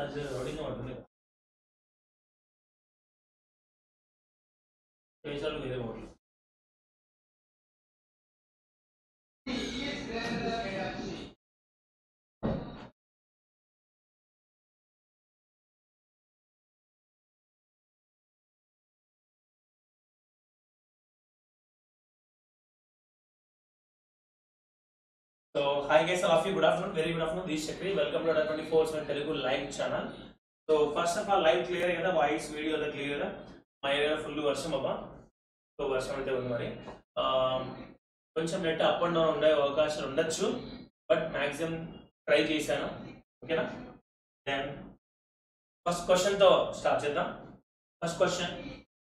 అది రోడింగ్ ఉంటుంది పేసాలు వేరే ఓట్లు so hi guys of you good afternoon very good afternoon this Chakri welcome to twenty four seven Telugu live channel so first of all live clear కదా voice video అంతా clear మా area full వర్షం అబ్బా సో వర్షం అయితే ఉంది మరి ఆ, కొంచెం నెట్ అప్ అండ్ డౌన్ ఉండే అవకాశాలు ఉండొచ్చు బట్ మ్యాక్సిమం ట్రై చేశాను ఓకేనా దెన్ ఫస్ట్ క్వశ్చన్తో స్టార్ట్ చేద్దాం first question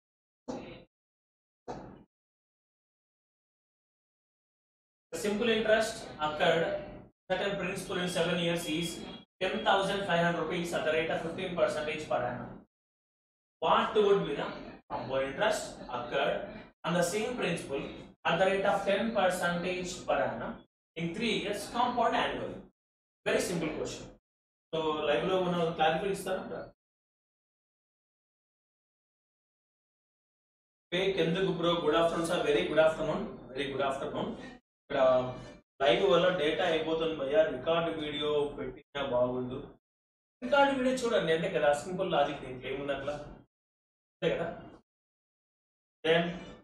simple interest occurred certain principal in seven years is 10,500 rupees at the rate of 15 percentage per annum. What would be the compound interest occurred on the same principal at the rate of 10 percentage per annum in three years compound annually? Very simple question. So, live లో ఉన్న clarify ఇస్తారా fake ఎందుకు bro good afternoon sir very good afternoon very good afternoon ఇక్కడ live వల్ల data అయిపోతుంది భయ్యా record video పెట్టినా బాగుండు రికార్డు వీడియో చూడండి అంతే కదా సింపుల్ లాజిక్ దీంట్లో ఏముంది అట్లా అంతే కదా దెన్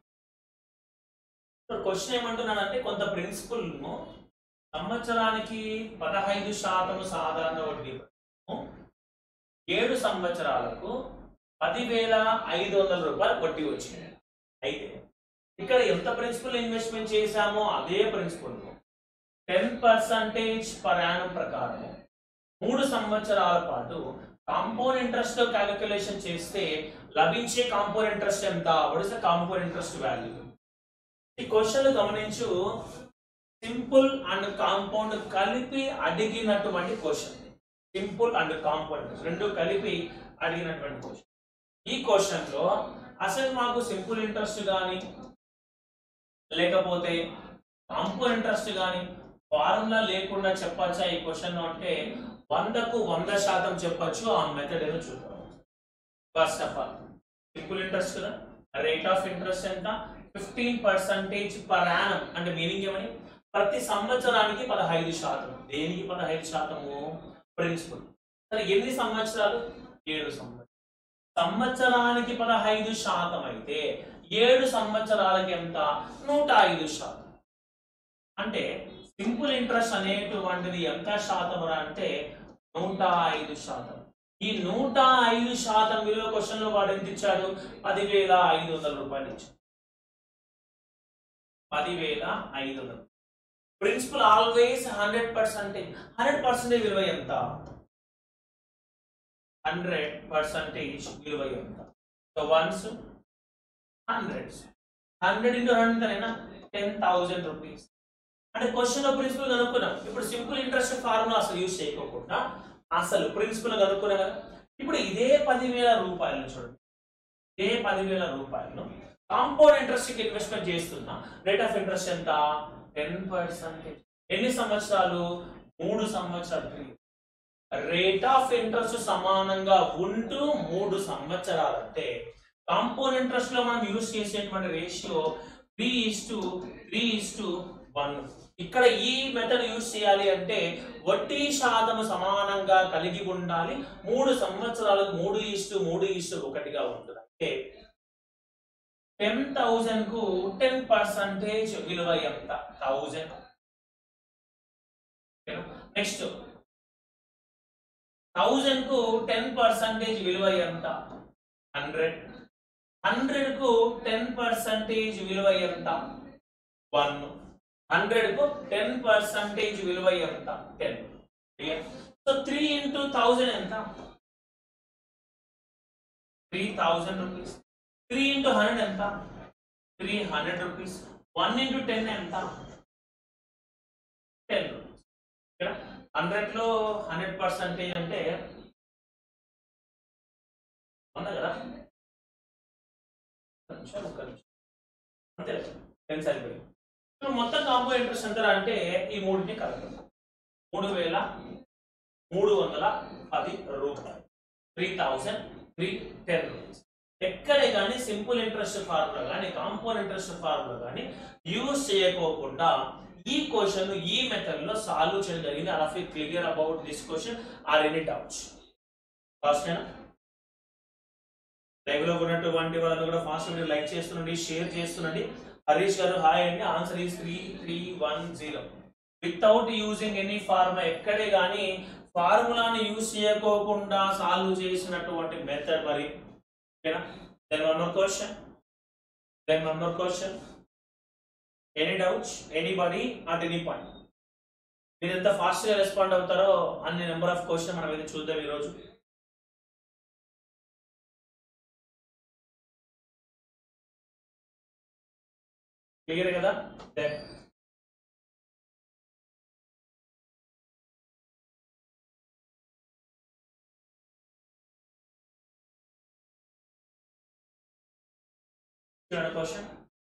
క్వశ్చన్ ఏమంటున్నానంటే కొంత ప్రిన్సిపల్ సంవత్సరానికి పదహైదు శాతం సాధారణ వడ్డీ పథకము, ఏడు సంవత్సరాలకు పదివేల ఐదు వందల రూపాయలు వడ్డీ వచ్చింది అయితే ఇక్కడ ఎంత ప్రిన్సిపల్ ఇన్వెస్ట్మెంట్ చేశామో అదే principal ten percentage per annum ప్రకారం మూడు సంవత్సరాల పాటు కాంపౌండ్ ఇంట్రెస్ట్ క్యాలిక్యులేషన్ చేస్తే లభించే కాంపౌండ్ ఇంట్రెస్ట్ ఎంత what is the compound interest value ఈ క్వశ్చన్ గమనించు సింపుల్ అండ్ కాంపౌండ్ కలిపి అడిగినటువంటి క్వశ్చన్ సింపుల్ అండ్ కాంపౌండ్ రెండు కలిపి అడిగినటువంటి క్వశ్చన్ ఈ క్వశ్చన్ లో అసలు మాకు సింపుల్ ఇంట్రెస్ట్ కానీ లేకపోతే కాంపౌండ్ ఇంట్రెస్ట్ కానీ ఫార్ములా లేకుండా చెప్పచ్చా ఈ క్వశ్చన్ అంటే వందకు వంద శాతం చెప్పొచ్చు ఆ మెథడ్ ఏదో చూద్దాం first of all simple interest కదా రేట్ ఆఫ్ ఇంట్రెస్ట్ ఎంత ఫిఫ్టీన్ పర్సెంటేజ్ పర్ యానం అంటే మీనింగ్ ఏమని ప్రతి సంవత్సరానికి పదహైదు శాతం దేనికి పదహైదు శాతము ప్రిన్సిపల్ సరే ఎన్ని సంవత్సరాలు ఏడు సంవత్సరాలు సంవత్సరానికి పదహైదు శాతం అయితే ఏడు సంవత్సరాలకి ఎంత నూట ఐదు శాతం అంటే సింపుల్ ఇంట్రెస్ట్ అనేటువంటిది ఎంత శాతం రా అంటే నూట ఐదు శాతం ఈ నూట ఐదు శాతం విలువ క్వశ్చన్ లో వాడు ఎంత ఇచ్చాడు పదివేల ఐదు వందల రూపాయలు ఇచ్చాడు పదివేల ఐదు వందలు principal always hundred percentage hundred percentage విలువ ఎంత హండ్రెడ్ పర్సెంటేజ్ విలువ ఎంత so ones hundred hundred into hundred ten thousand rupees అంటే క్వశ్చన్ లో ప్రిన్సిపల్ కనుక్కున్నాం ఇప్పుడు సింపుల్ ఇంట్రెస్ట్ ఫార్ములా అసలు యూజ్ చేయకోకుండా అసలు ప్రిన్సిపల్ కనుక్కున్నాం కదా ఇప్పుడు ఇదే పదివేల రూపాయలు చూడండి ఇదే పదివేల రూపాయలు కాంపౌండ్ ఇంట్రెస్ట్ కి ఇన్వెస్ట్మెంట్ చేస్తున్నా రేట్ ఆఫ్ ఇంట్రెస్ట్ ఎంత టెన్ పర్సెంటేజ్ ఎన్ని సంవత్సరాలు మూడు సంవత్సరాలు రేట్ ఆఫ్ ఇంట్రెస్ట్ సమానంగా ఉంటూ మూడు సంవత్సరాలు అంటే కాంపౌండ్ ఇంట్రెస్ట్ లో మనం యూజ్ చేసేటువంటి ratio three is to three is to one ఇక్కడ ఈ మెథడ్ యూజ్ చేయాలి అంటే వడ్డీ శాతం సమానంగా కలిగి ఉండాలి మూడు సంవత్సరాలకు మూడు ఇస్టు మూడు ఇస్టు ఒకటిగా ఉంటుంది అంటే టెన్ థౌజండ్ కు టెన్ పర్సంటేజ్ విలువ ఎంత థౌజండ్ నెక్స్ట్ థౌజండ్ కు టెన్ పర్సంటేజ్ విలువ ఎంత హండ్రెడ్ హండ్రెడ్ కు టెన్ పర్సంటేజ్ విలువ ఎంత వన్ హండ్రెడ్ కు టెన్ పర్సంటేజ్ విలువ ఎంత ten so three into thousand ఎంత three thousand rupees three into hundred ఎంత three hundred rupees one into ten ఎంత టెన్ రూపీస్ ఇక్కడ హండ్రెడ్ లో హండ్రెడ్ పర్సెంటేజ్ అంటే వంద కదా ఒక్క నిమిషం, ఒక్క నిమిషం. అంతే టెన్ సరిపోయి ఇప్పుడు మొత్తం కాంపో ఇంట్రెస్ట్ ఎంత అంటే ఈ మూడింటిని కలపండి మూడు వేల మూడు వందల పది రూపాయలు three thousand three ten rupees ఎక్కడే కానీ సింపుల్ ఇంట్రెస్ట్ ఫార్ములా కానీ కాంపౌండ్ ఇంట్రెస్ట్ ఫార్ములా కానీ యూజ్ చేయకోకుండా ఈ క్వశ్చన్ ఈ మెథడ్ లో సాల్వ్ చేయడం జరిగింది అలా clear about this question or any doubts first live లో ఉన్నటువంటి వాళ్ళని కూడా ఫాస్ట్ మీరు లైక్ చేస్తుండండి షేర్ చేస్తుండండి హరీష్ గారు హాయ్ అండి answer is three three one zero without using any formula ఎక్కడే కానీ ఫార్ములాని యూజ్ చేయకోకుండా సాల్వ్ చేసినటువంటి మెథడ్ మరి ఓకేనా then one more question then one more question any doubts anybody at any point మీరు ఎంత ఫాస్ట్ గా రెస్పాండ్ అవుతారో అన్ని నెంబర్ ఆఫ్ క్వశ్చన్ మనం అయితే చూద్దాం ఈరోజు క్లియర్ కదా దెన్ క్వశ్చన్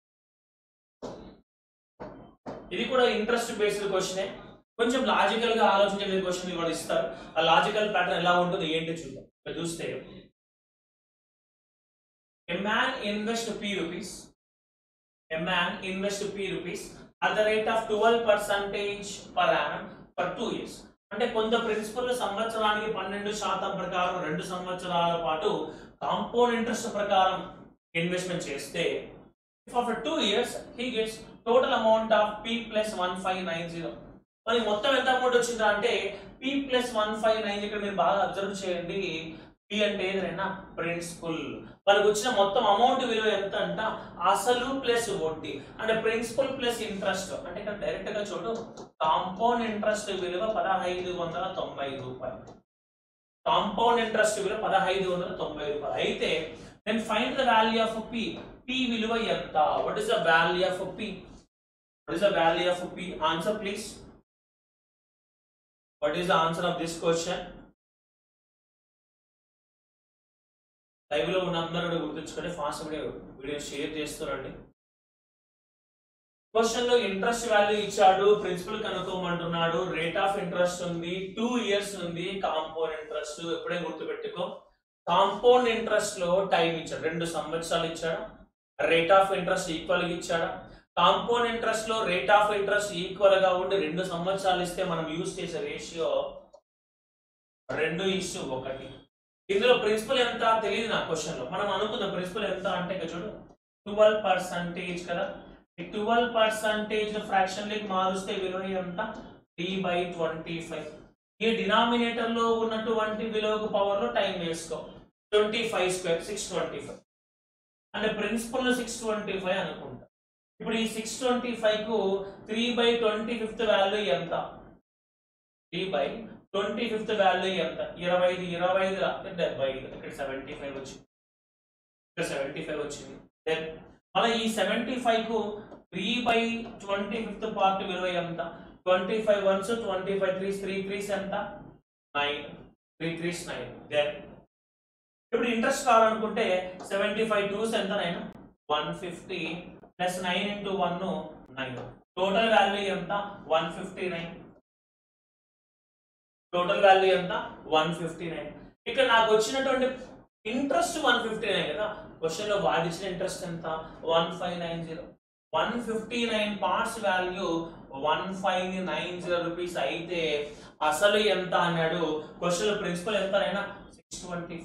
ఇది కూడా ఇంట్రెస్ట్ బేస్డ్ క్వశ్చనే కొంచెం లాజికల్ గా ఆలోచించే క్వశ్చన్ ఇవాళ ఇస్తారు ఆ లాజికల్ ప్యాటర్న్ ఎలా ఉంటుంది ఏంటి చూద్దాం ఇక్కడ చూస్తే a man invest P rupees a man invest P rupees at the rate of twelve percentage per annum for two years అంటే కొంత ప్రిన్సిపల్ సంవత్సరానికి పన్నెండు శాతం ప్రకారం రెండు సంవత్సరాల పాటు కాంపౌండ్ ఇంట్రెస్ట్ ప్రకారం ఇన్వెస్ట్మెంట్ చేస్తే after two years he gets total amount of P plus one five nine zero మరి మొత్తం ఎంత అమౌంట్ వచ్చిందా అంటే P plus one five nine ఇక్కడ మీరు బాగా అబ్జర్వ్ చేయండి పి అంటే ఏదైనా ప్రిన్సిపల్ మనకు వచ్చిన మొత్తం అమౌంట్ విలువ ఎంత అంట అసలు ప్లస్ వడ్డీ అంటే ప్రిన్సిపల్ ప్లస్ ఇంట్రెస్ట్ అంటే ఇక్కడ డైరెక్ట్ గా చూడు కాంపౌండ్ ఇంట్రెస్ట్ విలువ పదహైదు వందల తొంభై రూపాయలు కాంపౌండ్ ఇంట్రెస్ట్ విలువ పదహైదు వందల తొంభై రూపాయలు అయితే then find the value of P P విలువ ఎంత what is the value of P what is the value of P answer please what is the answer of this question live లో ఉన్న అందరూ కూడా గుర్తుంచుకొని ఫాస్ట్ వీడియో షేర్ చేస్తారండి question లో interest value ఇచ్చాడు ప్రిన్సిపల్ కనుక్కోమంటున్నాడు రేట్ ఆఫ్ ఇంట్రెస్ట్ ఉంది టూ ఇయర్స్ ఉంది కాంపౌండ్ ఇంట్రెస్ట్ ఎప్పుడే గుర్తుపెట్టుకో కాంపౌండ్ ఇంట్రెస్ట్ లో టైం ఇచ్చాడు రెండు సంవత్సరాలు ఇచ్చాడు రేట్ ఆఫ్ ఇంట్రెస్ట్ ఈక్వల్ గా ఇచ్చాడు కాంపౌండ్ ఇంట్రెస్ట్ లో రేట్ ఆఫ్ ఇంట్రెస్ట్ ఈక్వల్ గా ఉండి రెండు సంవత్సరాలు ఇస్తే మనం యూజ్ చేసే రేషియో రెండు ఇష్యూ ఒకటి ఇందులో ప్రిన్సిపల్ ఎంత తెలియదు నా క్వశ్చన్ లో మనం అనుకున్న ప్రిన్సిపల్ ఎంత అంటే ఇక్కడ చూడు ట్వెల్వ్ పర్సంటేజ్ కదా ఈ ట్వెల్వ్ పర్సంటేజ్ ఫ్రాక్షన్ లకి మారుస్తే విలువ ఎంత డి బై ట్వంటీ ఫైవ్ ఈ డినామినేటర్ లో ఉన్నటువంటి విలువకు పవర్ లో టైం వేసుకో twenty five square six twenty five అంటే ప్రిన్సిపల్ సిక్స్ ట్వంటీ ఫైవ్ అనుకుంటా ఇప్పుడు ఈ సిక్స్ ట్వంటీ ఫైవ్ కు three by twenty fifth value ఎంత three by twenty fifth value ఎంత ఇరవై ఐదు ఇరవై ఐదు రాస్తే డెబ్బై ఐదు ఇక్కడ సెవెంటీ ఫైవ్ వచ్చింది ఇక్కడ సెవెంటీ ఫైవ్ వచ్చింది దెన్ మళ్ళీ ఈ సెవెంటీ ఫైవ్ కు three by twenty fifth part విలువ ఎంత twenty five ones twenty five threes three threes ఎంత nine three threes nine then ఇప్పుడు ఇంట్రెస్ట్ కావాలనుకుంటే సెవెంటీ ఫైవ్ టూస్ ఎంత nine one fifty plus nine into one nine total value ఎంత one fifty nine total value ఎంత one fifty nine ఇక్కడ నాకు వచ్చినటువంటి interest one fifty nine కదా question లో వాడిచ్చిన ఇంట్రెస్ట్ ఎంత one five nine zero one fifty nine parts value one five nine zero rupees అయితే అసలు ఎంత అన్నాడు క్వశ్చన్ లో ప్రిన్సిపల్ ఎంత అయినా సిక్స్ ట్వంటీ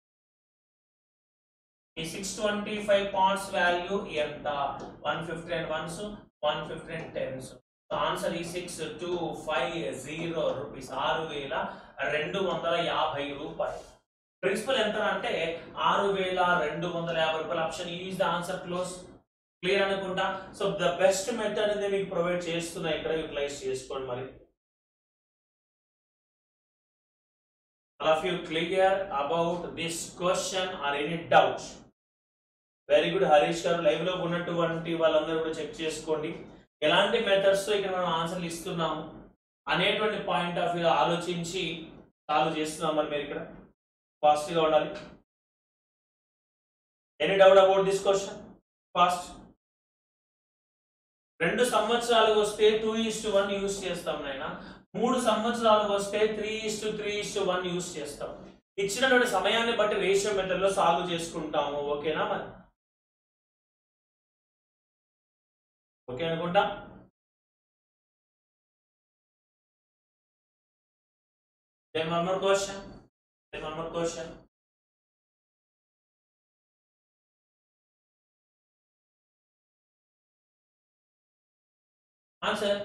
ఈ six twenty five parts value ఎంత one fifty nine ones one fifty nine tens answer ఈ six two five zero rupees ఆరు వేల రెండు వందల యాభై రూపాయలు ప్రిన్సిపల్ ఎంత అంటే ఆరు వేల రెండు వందల యాభై రూపాయలు option is the answer close clear అనుకుంటా సో ద బెస్ట్ మెథడ్ అనేది మీకు ప్రొవైడ్ చేస్తున్నా ఇక్కడ యూటిలైజ్ చేసుకోండి మరి all of you clear about this question or any doubts very good Harish గారు లైవ్ లో ఉన్నటువంటి వాళ్ళందరూ కూడా చెక్ చేసుకోండి ఎలాంటి మెథడ్స్ తో ఇక్కడ మనం ఆన్సర్లు ఇస్తున్నాము అనేటువంటి పాయింట్ ఆఫ్ వ్యూ ఆలోచించి సాల్వ్ చేస్తున్నాం మరి మీరు ఇక్కడ ఫాస్ట్ గా ఉండాలి any doubt about this question fast రెండు సంవత్సరాలు వస్తే two is to one use చేస్తాం నాయన మూడు సంవత్సరాలు వస్తే three is to three is to one use చేస్తాం ఇచ్చినటువంటి సమయాన్ని బట్టి రేషియో మెథడ్ లో సాల్వ్ చేసుకుంటాము ఓకేనా మరి ఓకే అనుకుంటా Then one more question. Then one more question. Answer.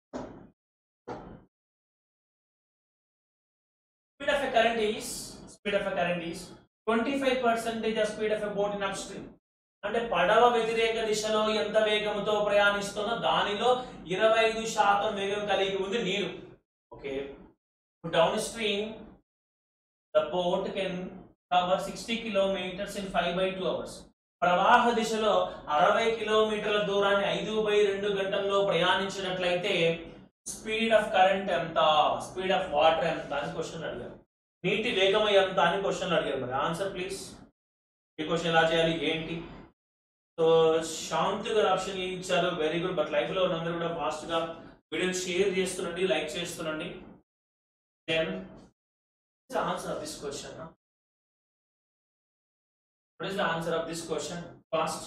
Speed of a current is speed of a current is 25 percentage of speed of a boat in upstream. అంటే పడవ వ్యతిరేక దిశలో ఎంత వేగంతో ప్రయాణిస్తుందో దానిలో ఇరవై ఐదు శాతం వేగం కలిగి ఉంది నీరు okay downstream the boat can cover sixty kilometres in five by two hours ప్రవాహ దిశలో అరవై కిలోమీటర్ల దూరాన్ని ఐదు బై రెండు గంటల్లో ప్రయాణించినట్లయితే స్పీడ్ ఆఫ్ కరెంట్ ఎంత స్పీడ్ ఆఫ్ వాటర్ ఎంత అని క్వశ్చన్ అడిగారు నీటి వేగం ఎంత అని క్వశ్చన్ అడిగారు మరి ఆన్సర్ ప్లీజ్ ఈ క్వశ్చన్ ఎలా చేయాలి ఏంటి సో శాంతి గారు ఆప్షన్ ఇచ్చారు వెరీ గుడ్ బట్ లైఫ్ లో ఉన్నందరూ కూడా ఫాస్ట్ గా వీడియోని షేర్ చేస్తుండండి లైక్ చేస్తుండండి then answer of this question what is the answer of this question fast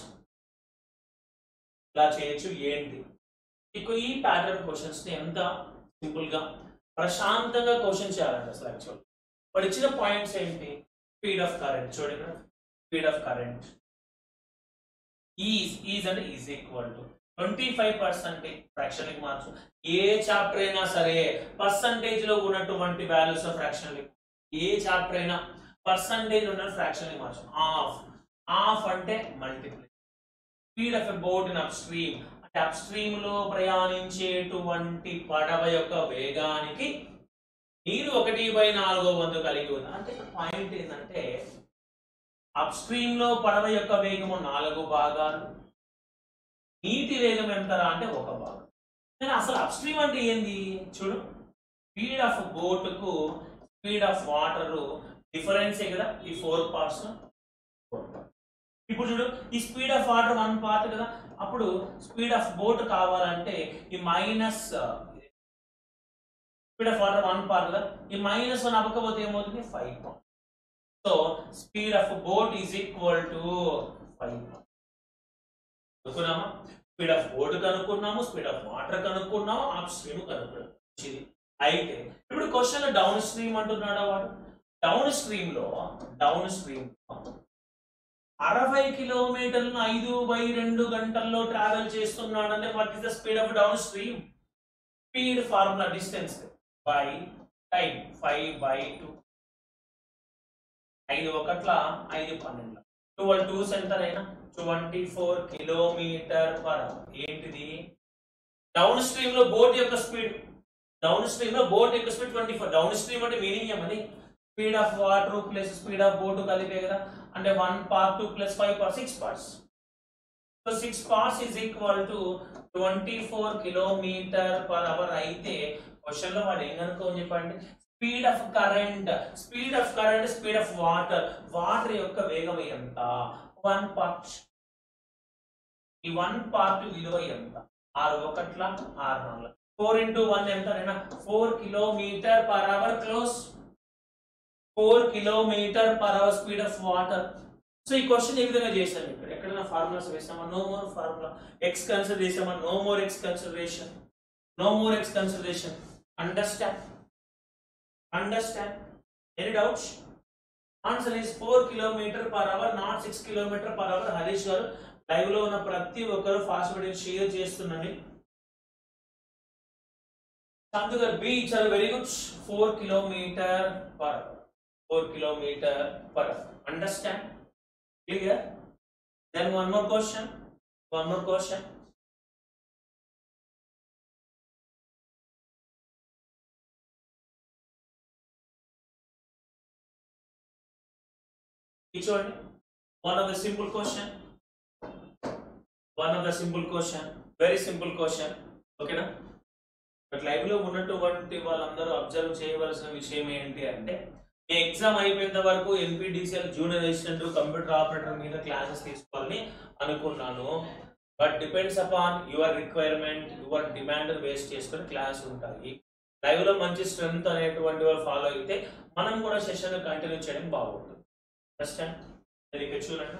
ఇలా చేయొచ్చు ఏంటి ఇక ఈ ప్యాటర్న్ క్వశ్చన్స్ ని ఎంత సింపుల్ గా ప్రశాంతంగా క్వశ్చన్ చేయాలండి అసలు యాక్చువల్ వాడు ఇచ్చిన పాయింట్స్ ఏంటి స్పీడ్ ఆఫ్ కరెంట్ చూడండి speed of current is is అంటే is equal to twenty five percentage fraction మార్చు ఏ చాప్టర్ అయినా సరే పర్సంటేజ్ లో ఉన్నటువంటి వాల్యూస్ ఆఫ్ ఫ్రాక్షన్ ఏ చాప్టర్ అయినా పర్సంటేజ్ ఉన్న ఫ్రాక్షన్ మార్చు ఆఫ్ ఆఫ్ అంటే multiply speed of a boat in upstream అంటే అప్ స్ట్రీమ్ లో ప్రయాణించేటువంటి పడవ యొక్క వేగానికి నీరు ఒకటి బై నాలుగో వంతు కలిగి ఉంది అంటే పాయింట్ ఏంటంటే అప్ స్ట్రీమ్ లో పడవ యొక్క వేగము నాలుగు భాగాలు నీటి వేగం ఎంతరా అంటే ఒక భాగం కానీ అసలు అప్ స్ట్రీమ్ అంటే ఏంది చూడు స్పీడ్ ఆఫ్ బోట్ కు స్పీడ్ ఆఫ్ వాటర్ డిఫరెన్సే కదా ఈ ఫోర్ పార్ట్స్ ఇప్పుడు చూడు ఈ speed of water one part కదా అప్పుడు స్పీడ్ ఆఫ్ బోట్ కావాలంటే ఈ minus speed of water one part కదా ఈ మైనస్ వన్ అవ్వకపోతే ఏమవుతుంది five part so speed of boat is equal to five అనుకున్నామా స్పీడ్ ఆఫ్ బోట్ కనుక్కున్నాము స్పీడ్ ఆఫ్ వాటర్ కనుక్కున్నాము అప్ స్ట్రీమ్ కనుక్కున్నాము మంచిది అయితే ఇప్పుడు క్వశ్చన్ డౌన్ స్ట్రీమ్ అంటున్నాడా వాడు డౌన్ స్ట్రీమ్ లో డౌన్ స్ట్రీమ్ అరవై కిలోమీటర్లను ఐదు బై రెండు గంటల్లో ట్రావెల్ చేస్తున్నాడంటే what is the speed of downstream speed formula distance by time five by two ఐదు ఒకట్ల ఐదు పన్నెండు ట్వెల్వ్ టూ సెంటర్ అయినా ట్వంటీ ఫోర్ కిలోమీటర్ పర్ ఏంటిది డౌన్ స్ట్రీమ్ లో బోట్ యొక్క స్పీడ్ డౌన్ స్ట్రీమ్ లో బోట్ యొక్క speed twenty four downstream అంటే మీనింగ్ ఏమని speed of water plus speed of boat కలిపే కదా అంటే one part two plus five part six parts so six parts is equal to twenty four kilometre per hour అయితే question లో వాడు ఏం కనుక్కోని చెప్పండి speed of current speed of current speed of water water యొక్క వేగం ఎంత వన్ పార్ట్ ఈ వన్ పార్ట్ విలువ ఎంత ఆరు ఒకట్ల ఆరు నాలుగు ఫోర్ ఇంటూ వన్ ఎంత four kilometre per hour close four kilometre per hour speed of water so ఈ క్వశ్చన్ ఏ విధంగా చేశాను ఇక్కడ ఎక్కడైనా ఫార్ములాస్ వేసామా no more formula x consider చేసామా no more x consideration no more x consideration understand understand any doubts answer is four kilometre per hour not six kilometre per hour Harish గారు live లో ఉన్న ప్రతి ఒక్కరు ఫాస్ట్ వీడియో షేర్ చేస్తుండండి చందు గారు B ఇచ్చారు very good four kilometre per four kilometre per understand clear then one more question one more question చూడండి one of the simple question one of the simple question very simple question ఓకేనా but live లో ఉన్నటువంటి వాళ్ళందరూ observe చేయవలసిన విషయం ఏంటి అంటే ఈ ఎగ్జామ్ అయిపోయేంత వరకు NPDCL junior assistant computer operator మీద క్లాసెస్ తీసుకోవాలని అనుకున్నాను but depends upon your requirement your demand waste చేసుకొని క్లాస్ ఉంటాయి లైవ్ లో మంచి స్ట్రెంగ్త్ అనేటువంటి వాళ్ళు ఫాలో అయితే మనం కూడా సెషన్ కంటిన్యూ చేయడం బాగుంటుంది అండర్స్టాండ్ మీరు ఇక్కడ చూడండి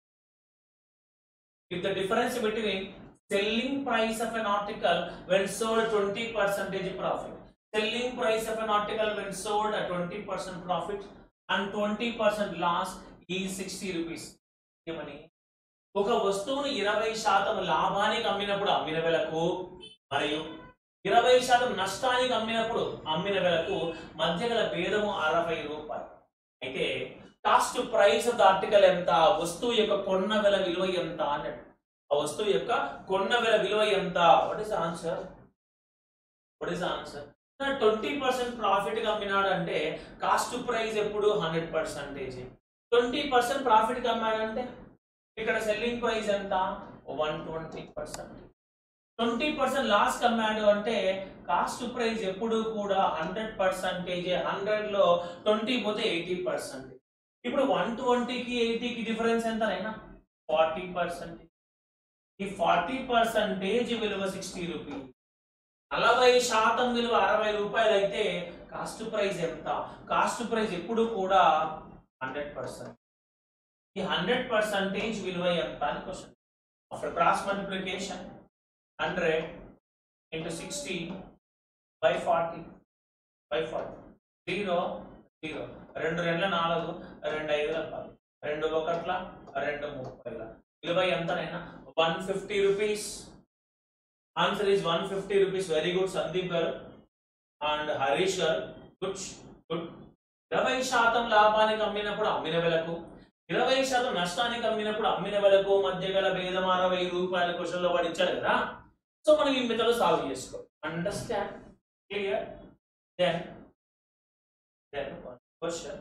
if the difference between selling price of an article when sold 20 percentage profit selling price of an article when sold at 20 percent profit and 20 percent loss is 60 rupees ఏమని ఒక వస్తువును ఇరవై శాతం లాభానికి అమ్మినప్పుడు అమ్మిన వెలకు మరియు ఇరవై శాతం నష్టానికి అమ్మినప్పుడు అమ్మిన వెలకు మధ్య గల భేదము అరవై రూపాయలు అయితే cost price of the article ఎంత ఆ వస్తువు యొక్క కొన్న వెల విలువ ఎంత అన్నట్టు ఆ వస్తువు యొక్క కొన్న వెల విలువ ఎంత what is answer what is answer twenty percent profit గా అమ్మినాడు అంటే కాస్ట్ ప్రైస్ ఎప్పుడు hundred percentage twenty percent profit గా అమ్మాడంటే ఇక్కడ సెల్లింగ్ ప్రైస్ ఎంత one twenty percent twenty percent loss కమ్మాడు అంటే కాస్ట్ ప్రైస్ ఎప్పుడు కూడా హండ్రెడ్ పర్సెంటేజ్ హండ్రెడ్ లో ట్వంటీ పోతే ఎయిటీ పర్సెంట్ ఇప్పుడు వన్ ట్వంటీకి ఎయిటీకి డిఫరెన్స్ ఎంత అయినా ఫార్టీ పర్సెంట్ ఈ ఫార్టీ పర్సెంటేజ్ విలువ సిక్స్టీ రూపీస్ నలభై శాతం విలువ అరవై రూపాయలు అయితే కాస్ట్ ప్రైస్ ఎంత కాస్ట్ ప్రైస్ ఎప్పుడు కూడా హండ్రెడ్ పర్సెంట్ ఈ హండ్రెడ్ పర్సెంటేజ్ విలువ ఎంత అని question after cross multiplication hundred into sixty by forty by forty zero zero రెండు రెండ్ల నాలుగు రెండు ఐదుల పది రెండు ఒకట్ల రెండు ముప్పైల విలువ ఎంతనైనా one fifty rupees answer is one fifty rupees very good Sandeep గారు అండ్ హరీష్ గారు గుడ్ గుడ్ ఇరవై శాతం లాభానికి అమ్మినప్పుడు అమ్మిన వెలకు ఇరవై శాతం నష్టానికి అమ్మినప్పుడు అమ్మిన వెలకు మధ్య గల భేదం అరవై రూపాయల క్వశ్చన్ లో వాడు ఇచ్చాడు కదా సో మనం ఈ మెథడ్ సాల్వ్ చేసుకో understand clear then then question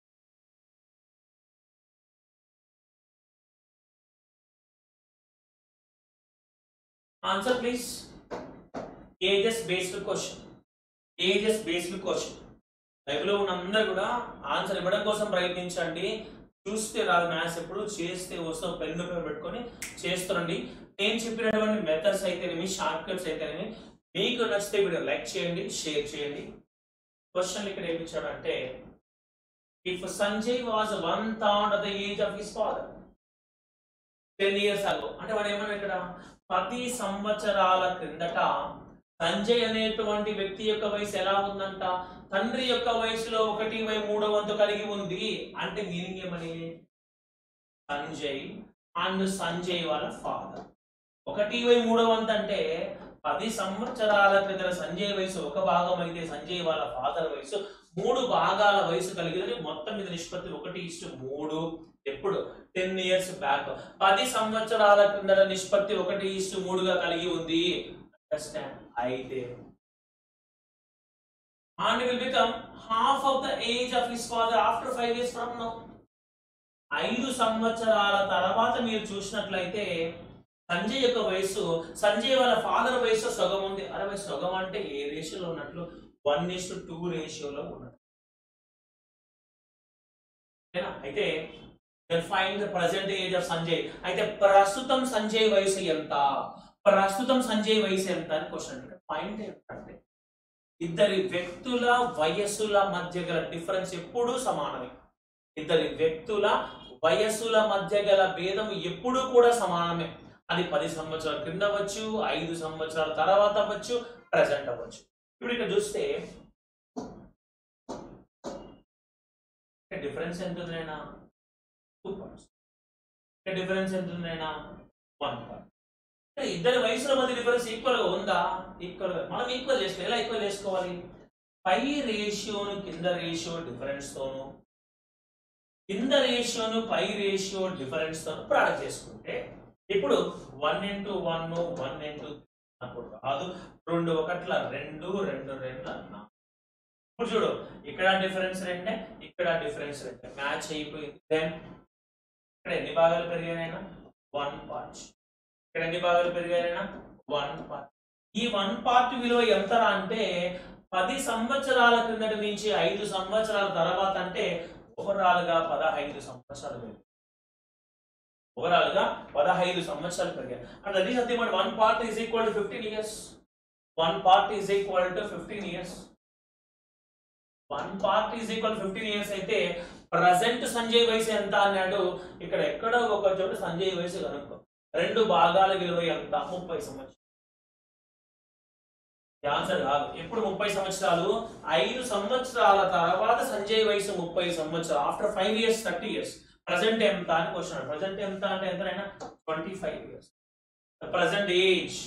answer please ages based question ages based question లైవ్లో ఉన్న అందరు కూడా ఆన్సర్ ఇవ్వడం కోసం ప్రయత్నించండి చూస్తే రాదు మ్యాథ్స్ ఎప్పుడు చేస్తే వస్తాం పెన్ను పేరు పెట్టుకొని చేస్తుండండి నేను చెప్పినటువంటి మెథడ్స్ అయితేనేమి షార్ట్ కట్స్ అయితేనేమి మీకు నచ్చితే వీడియో లైక్ చేయండి షేర్ చేయండి క్వశ్చన్ ఇక్కడ ఏమి ఇచ్చాడంటే if Sanjay was one third the age of his father ten years ago అంటే వాడు ఏమన్నా ఇక్కడ పది సంవత్సరాల క్రిందట సంజయ్ అనేటువంటి వ్యక్తి యొక్క వయసు ఎలా ఉందంట తండ్రి యొక్క వయసులో ఒకటి బై మూడో వంతు కలిగి ఉంది అంటే మీనింగ్ ఏమని సంజయ్ అండ్ సంజయ్ వాళ్ళ ఫాదర్ ఒకటి బై మూడో వంతు అంటే పది సంవత్సరాల క్రితం సంజయ్ వయసు ఒక భాగం అయితే సంజయ్ వాళ్ళ ఫాదర్ వయసు మూడు భాగాల వయసు కలిగినది మొత్తం మీద నిష్పత్తి ఒకటి ఇష్టు మూడు ఎప్పుడు టెన్ ఇయర్స్ బ్యాక్ పది సంవత్సరాల కిందట నిష్పత్తి ఒకటి ఇష్టు మూడుగా కలిగి ఉంది అండర్స్టాండ్ అయితే and will become half of the age of his father after five years from now ఐదు సంవత్సరాల తర్వాత మీరు చూసినట్లయితే సంజయ్ యొక్క వయసు సంజయ్ వాళ్ళ ఫాదర్ వయసు సగం ఉంది అరవై సగం అంటే ఏ రేషియోలో ఉన్నట్లు వన్ ఇస్ టు టూ రేషియోలో ఉన్నట్లు ఓకేనా? అయితే fine the present age of Sanjay అయితే ప్రస్తుతం సంజయ్ వయసు ఎంత ప్రస్తుతం సంజయ్ వయసు ఎంత అని క్వశ్చన్ పాయింట్ ఏంటంటే ఇద్దరి వ్యక్తుల వయస్సుల మధ్య గల డిఫరెన్స్ ఎప్పుడూ సమానమే ఇద్దరి వ్యక్తుల వయస్సుల మధ్య గల భేదం ఎప్పుడూ కూడా సమానమే అది పది సంవత్సరాల క్రింద అవ్వచ్చు ఐదు సంవత్సరాల తర్వాత అవ్వచ్చు ప్రజెంట్ అవ్వచ్చు ఇప్పుడు ఇక్కడ చూస్తే డిఫరెన్స్ ఎంత ఉంది నైనా టూ పార్ట్స్ ఇక్కడ డిఫరెన్స్ ఎంత ఉంది నైనా వన్ పార్ట్ ఇద్దరి వయసుల మధ్య డిఫరెన్స్ ఈక్వల్ గా ఉందా ఈక్వల్ గా మనం ఈక్వల్ చేసుకోవాలి ఎలా ఈక్వల్ చేసుకోవాలి పై రేషియోను కింద రేషియో డిఫరెన్స్ తోను కింద రేషియోను పై రేషియో డిఫరెన్స్ తోను ప్రాడక్ట్ చేసుకుంటే ఇప్పుడు one into one one into అప్పుడు కాదు రెండు ఒకట్ల రెండు రెండు రెండు నాలుగు ఇప్పుడు చూడు ఇక్కడ డిఫరెన్స్ రెండే ఇక్కడ డిఫరెన్స్ రెండే మ్యాచ్ అయిపోయింది దెన్ ఇక్కడ ఎన్ని భాగాలు పెరిగాయైనా వన్ పార్ట్ ఇక్కడ ఎన్ని భాగాలు పెరిగాయైనా వన్ పార్ట్ ఈ వన్ పార్ట్ విలువ ఎంతరా అంటే పది సంవత్సరాల క్రిందటి నుంచి ఐదు సంవత్సరాల తర్వాత అంటే ఓవరాల్ గా పదహైదు సంవత్సరాలు పెరిగాయి ఓవరాల్ గా పదహైదు సంవత్సరాలు పెరిగాయి and that is nothing but one part is equal to fifteen years one part is equal to fifteen years one part is equal fifteen years అయితే ప్రజెంట్ సంజయ్ వయసు ఎంత అన్నాడు ఇక్కడ ఎక్కడో ఒక చోట సంజయ్ వయసు కనుక్కో రెండు భాగాల విలువ ఎంత ముప్పై సంవత్సరాలు ఆన్సర్ కాదు ఎప్పుడు ముప్పై సంవత్సరాలు ఐదు సంవత్సరాల తర్వాత సంజయ్ వయసు ముప్పై సంవత్సరాలు after five years thirty years present ఎంత అని క్వశ్చన్ ప్రజెంట్ ఎంత అంటే ఎంతైనా twenty five years present age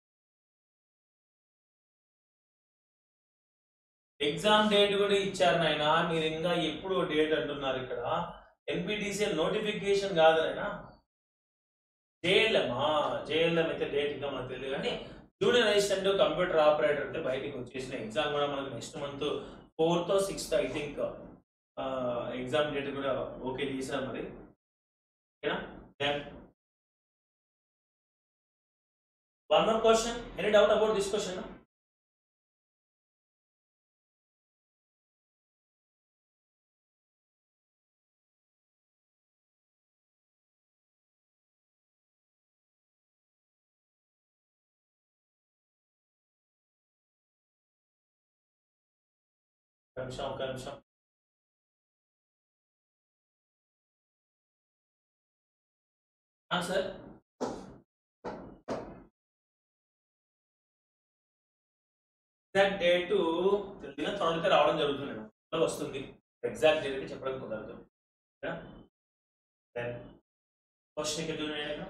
exam date కూడా ఇచ్చారు నాయన మీరు ఇంకా ఎప్పుడు డేట్ అంటున్నారు ఇక్కడ ఎన్పిటిసిఎల్ నోటిఫికేషన్ కాదు నాయన జేఎల్ఎం జేఎల్ఎం అయితే డేట్ ఇంకా మనకు తెలియదు కానీ జూనియర్ అసిస్టెంట్ కంప్యూటర్ ఆపరేటర్ అయితే బయటికి వచ్చేసిన ఎగ్జామ్ కూడా మనకు next month fourth sixth I think exam date కూడా ఓకే చేశారు మరి ఓకేనా then one more question any doubt about this question ఒక నిమిషం ఒక నిమిషం ఆన్సర్ ఎగ్జాక్ట్ డేట్ తెలియదు త్వరలో రావడం జరుగుతుంది త్వరలో వస్తుంది ఎగ్జాక్ట్ డేట్ అయితే చెప్పడం కుదరదు క్వశ్చన్ ఇక్కడ చూడండి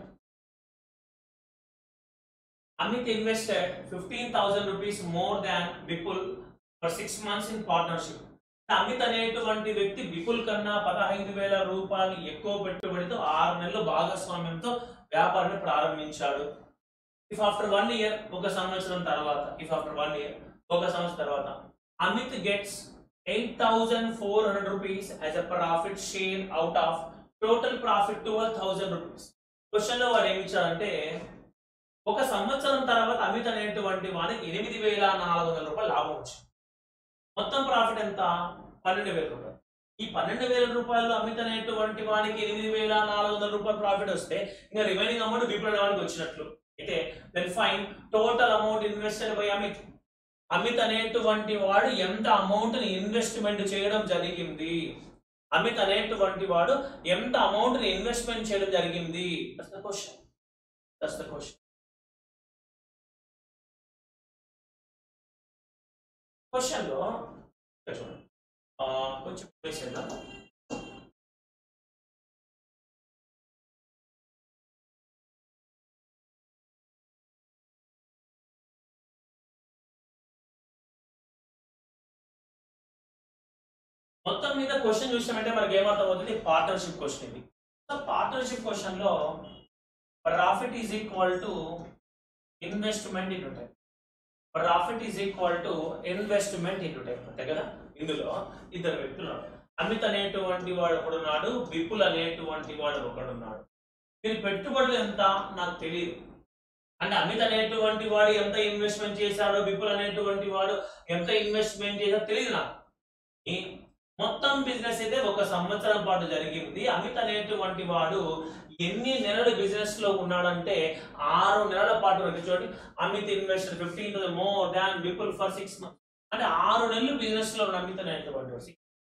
Amit invested 15,000 rupees more than Vipul for six months in partnership. Amit అనేటువంటి వ్యక్తి విపుల్ కన్నా పదహైదు వేల రూపాయలు ఎక్కువ పెట్టుబడితో ఆరు నెలలు భాగస్వామ్యంతో వ్యాపారాన్ని ప్రారంభించాడు ఇఫ్ ఆఫ్టర్ వన్ ఇయర్ ఒక సంవత్సరం తర్వాత ఇఫ్ ఆఫ్టర్ వన్ ఇయర్ ఒక సంవత్సరం తర్వాత Amit gets eight thousand four hundred rupees as a profit share out of total profit twelve thousand rupees question లో వాడు ఏమి ఇచ్చాడంటే ఒక సంవత్సరం తర్వాత అమిత్ అనేటువంటి వాడికి ఎనిమిది వేల నాలుగు వందల రూపాయలు లాభం వచ్చింది మొత్తం ప్రాఫిట్ ఎంత పన్నెండు వేల రూపాయలు ఈ పన్నెండు వేల రూపాయలు అమిత్ అనేటువంటి వాడికి ఎనిమిది వేల నాలుగు వందల రూపాయలు ప్రాఫిట్ వస్తే ఇంకా రిమైనింగ్ అమౌంట్ విప్లవ వాడికి వచ్చినట్లు అయితే then fine total amount invested by Amit Amit అనేటువంటి వాడు ఎంత అమౌంట్ ని ఇన్వెస్ట్మెంట్ చేయడం జరిగింది అమిత్ అనేటువంటి వాడు ఎంత అమౌంట్ ని ఇన్వెస్ట్మెంట్ చేయడం జరిగింది that's the question that's the question question లో ఇక్కడ చూడండి ఆ, కొంచెం ప్లేస్ చేద్దాం మొత్తం మీద క్వశ్చన్ చూసామంటే మనకి ఏమర్థమవుతుంది పార్ట్నర్షిప్ క్వశ్చన్ ఇది సో పార్ట్నర్షిప్ క్వశ్చన్ లో profit is equal to investment in time profit is equal to investment in time అంతే కదా ఇందులో ఇద్దరు వ్యక్తులు ఉన్నారు అమిత్ అనేటువంటి వాడు ఒకడున్నాడు విపుల్ అనేటువంటి వాడు ఒకడున్నాడు వీరి పెట్టుబడులు ఎంత నాకు తెలియదు అంటే అమిత్ అనేటువంటి వాడు ఎంత ఇన్వెస్ట్మెంట్ చేశాడో విపుల్ అనేటువంటి వాడు ఎంత ఇన్వెస్ట్మెంట్ చేశాడో తెలియదు నాకు ఈ మొత్తం బిజినెస్ అయితే ఒక సంవత్సరం పాటు జరిగింది అమిత్ అనేటువంటి వాడు ఎన్ని నెలలు బిజినెస్ లో ఉన్నాడంటే ఆరు నెలల పాటు అంటే చూడండి Amit investor fifteen more than Vipul for six months అంటే ఆరు నెలలు బిజినెస్ లో ఉన్న అమిత్ అనేటువంటి వాడు.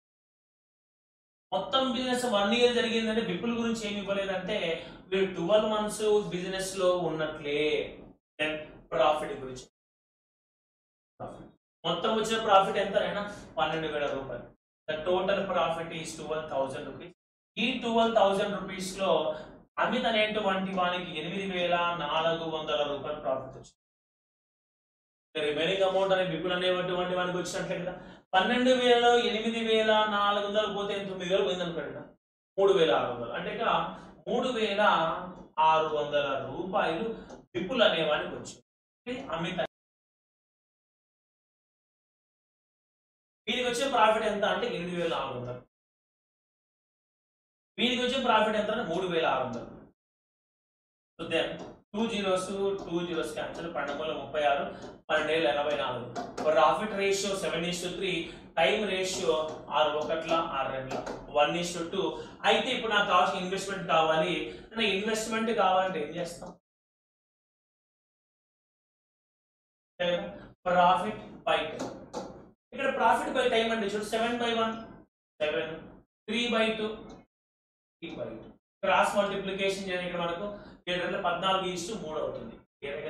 మొత్తం బిజినెస్ వన్ ఇయర్ జరిగిందంటే విపుల్ గురించి ఏమి ఇవ్వలేదంటే వీడు ట్వెల్వ్ మంత్స్ బిజినెస్ లో ఉన్నట్లే ప్రాఫిట్ గురించి Profit. మొత్తం వచ్చిన ప్రాఫిట్ ఎంతైనా పన్నెండు వేల రూపాయలు the total profit is twelve thousand rupees ఈ ట్వెల్వ్ థౌసండ్ రూపీస్ లో అమిత్ అనేటువంటి వానికి ఎనిమిది వేల నాలుగు వందల రూపాయలు ప్రాఫిట్ వచ్చింది రిమైనింగ్ అమౌంట్ అనే విపుల్ అనేటువంటి వానికి వచ్చినట్లే కదా పన్నెండు వేల ఎనిమిది వేల నాలుగు వందలు పోతే తొమ్మిది వేలు పోయింది అనుకోండి మూడు వేల ఆరు వందలు అంటే ఇక మూడు వేల ఆరు వందల రూపాయలు విపుల్ అనేవానికి వచ్చింది అమిత్ వీరికి వచ్చే ప్రాఫిట్ ఎంత అంటే ఎనిమిది వేల ఆరు వందలు వీరికి వచ్చే ప్రాఫిట్ ఎంత అంటే మూడు వేల ఆరు వందలు so then two zeros two zeros cancel పన్నెండు వందల ముప్పై ఆరు పన్నెండు వేల ఎనభై నాలుగు profit ratio seven is three time ratio ఆరు ఒకట్ల ఆరు రెండుల వన్ ఇస్ టూ అయితే ఇప్పుడు నాకు కావాల్సిన ఇన్వెస్ట్మెంట్ కావాలి అంటే ఇన్వెస్ట్మెంట్ కావాలంటే ఏం చేస్తాం ప్రాఫిట్ బై టైం ఇక్కడ ప్రాఫిట్ బై టైం అంటే చూడు seven by one seven three by two three by two cross multiplication చేయడం ఇక్కడ మనకు ఏడు పద్నాలుగు ఇస్తూ మూడు అవుతుంది ఏదైనా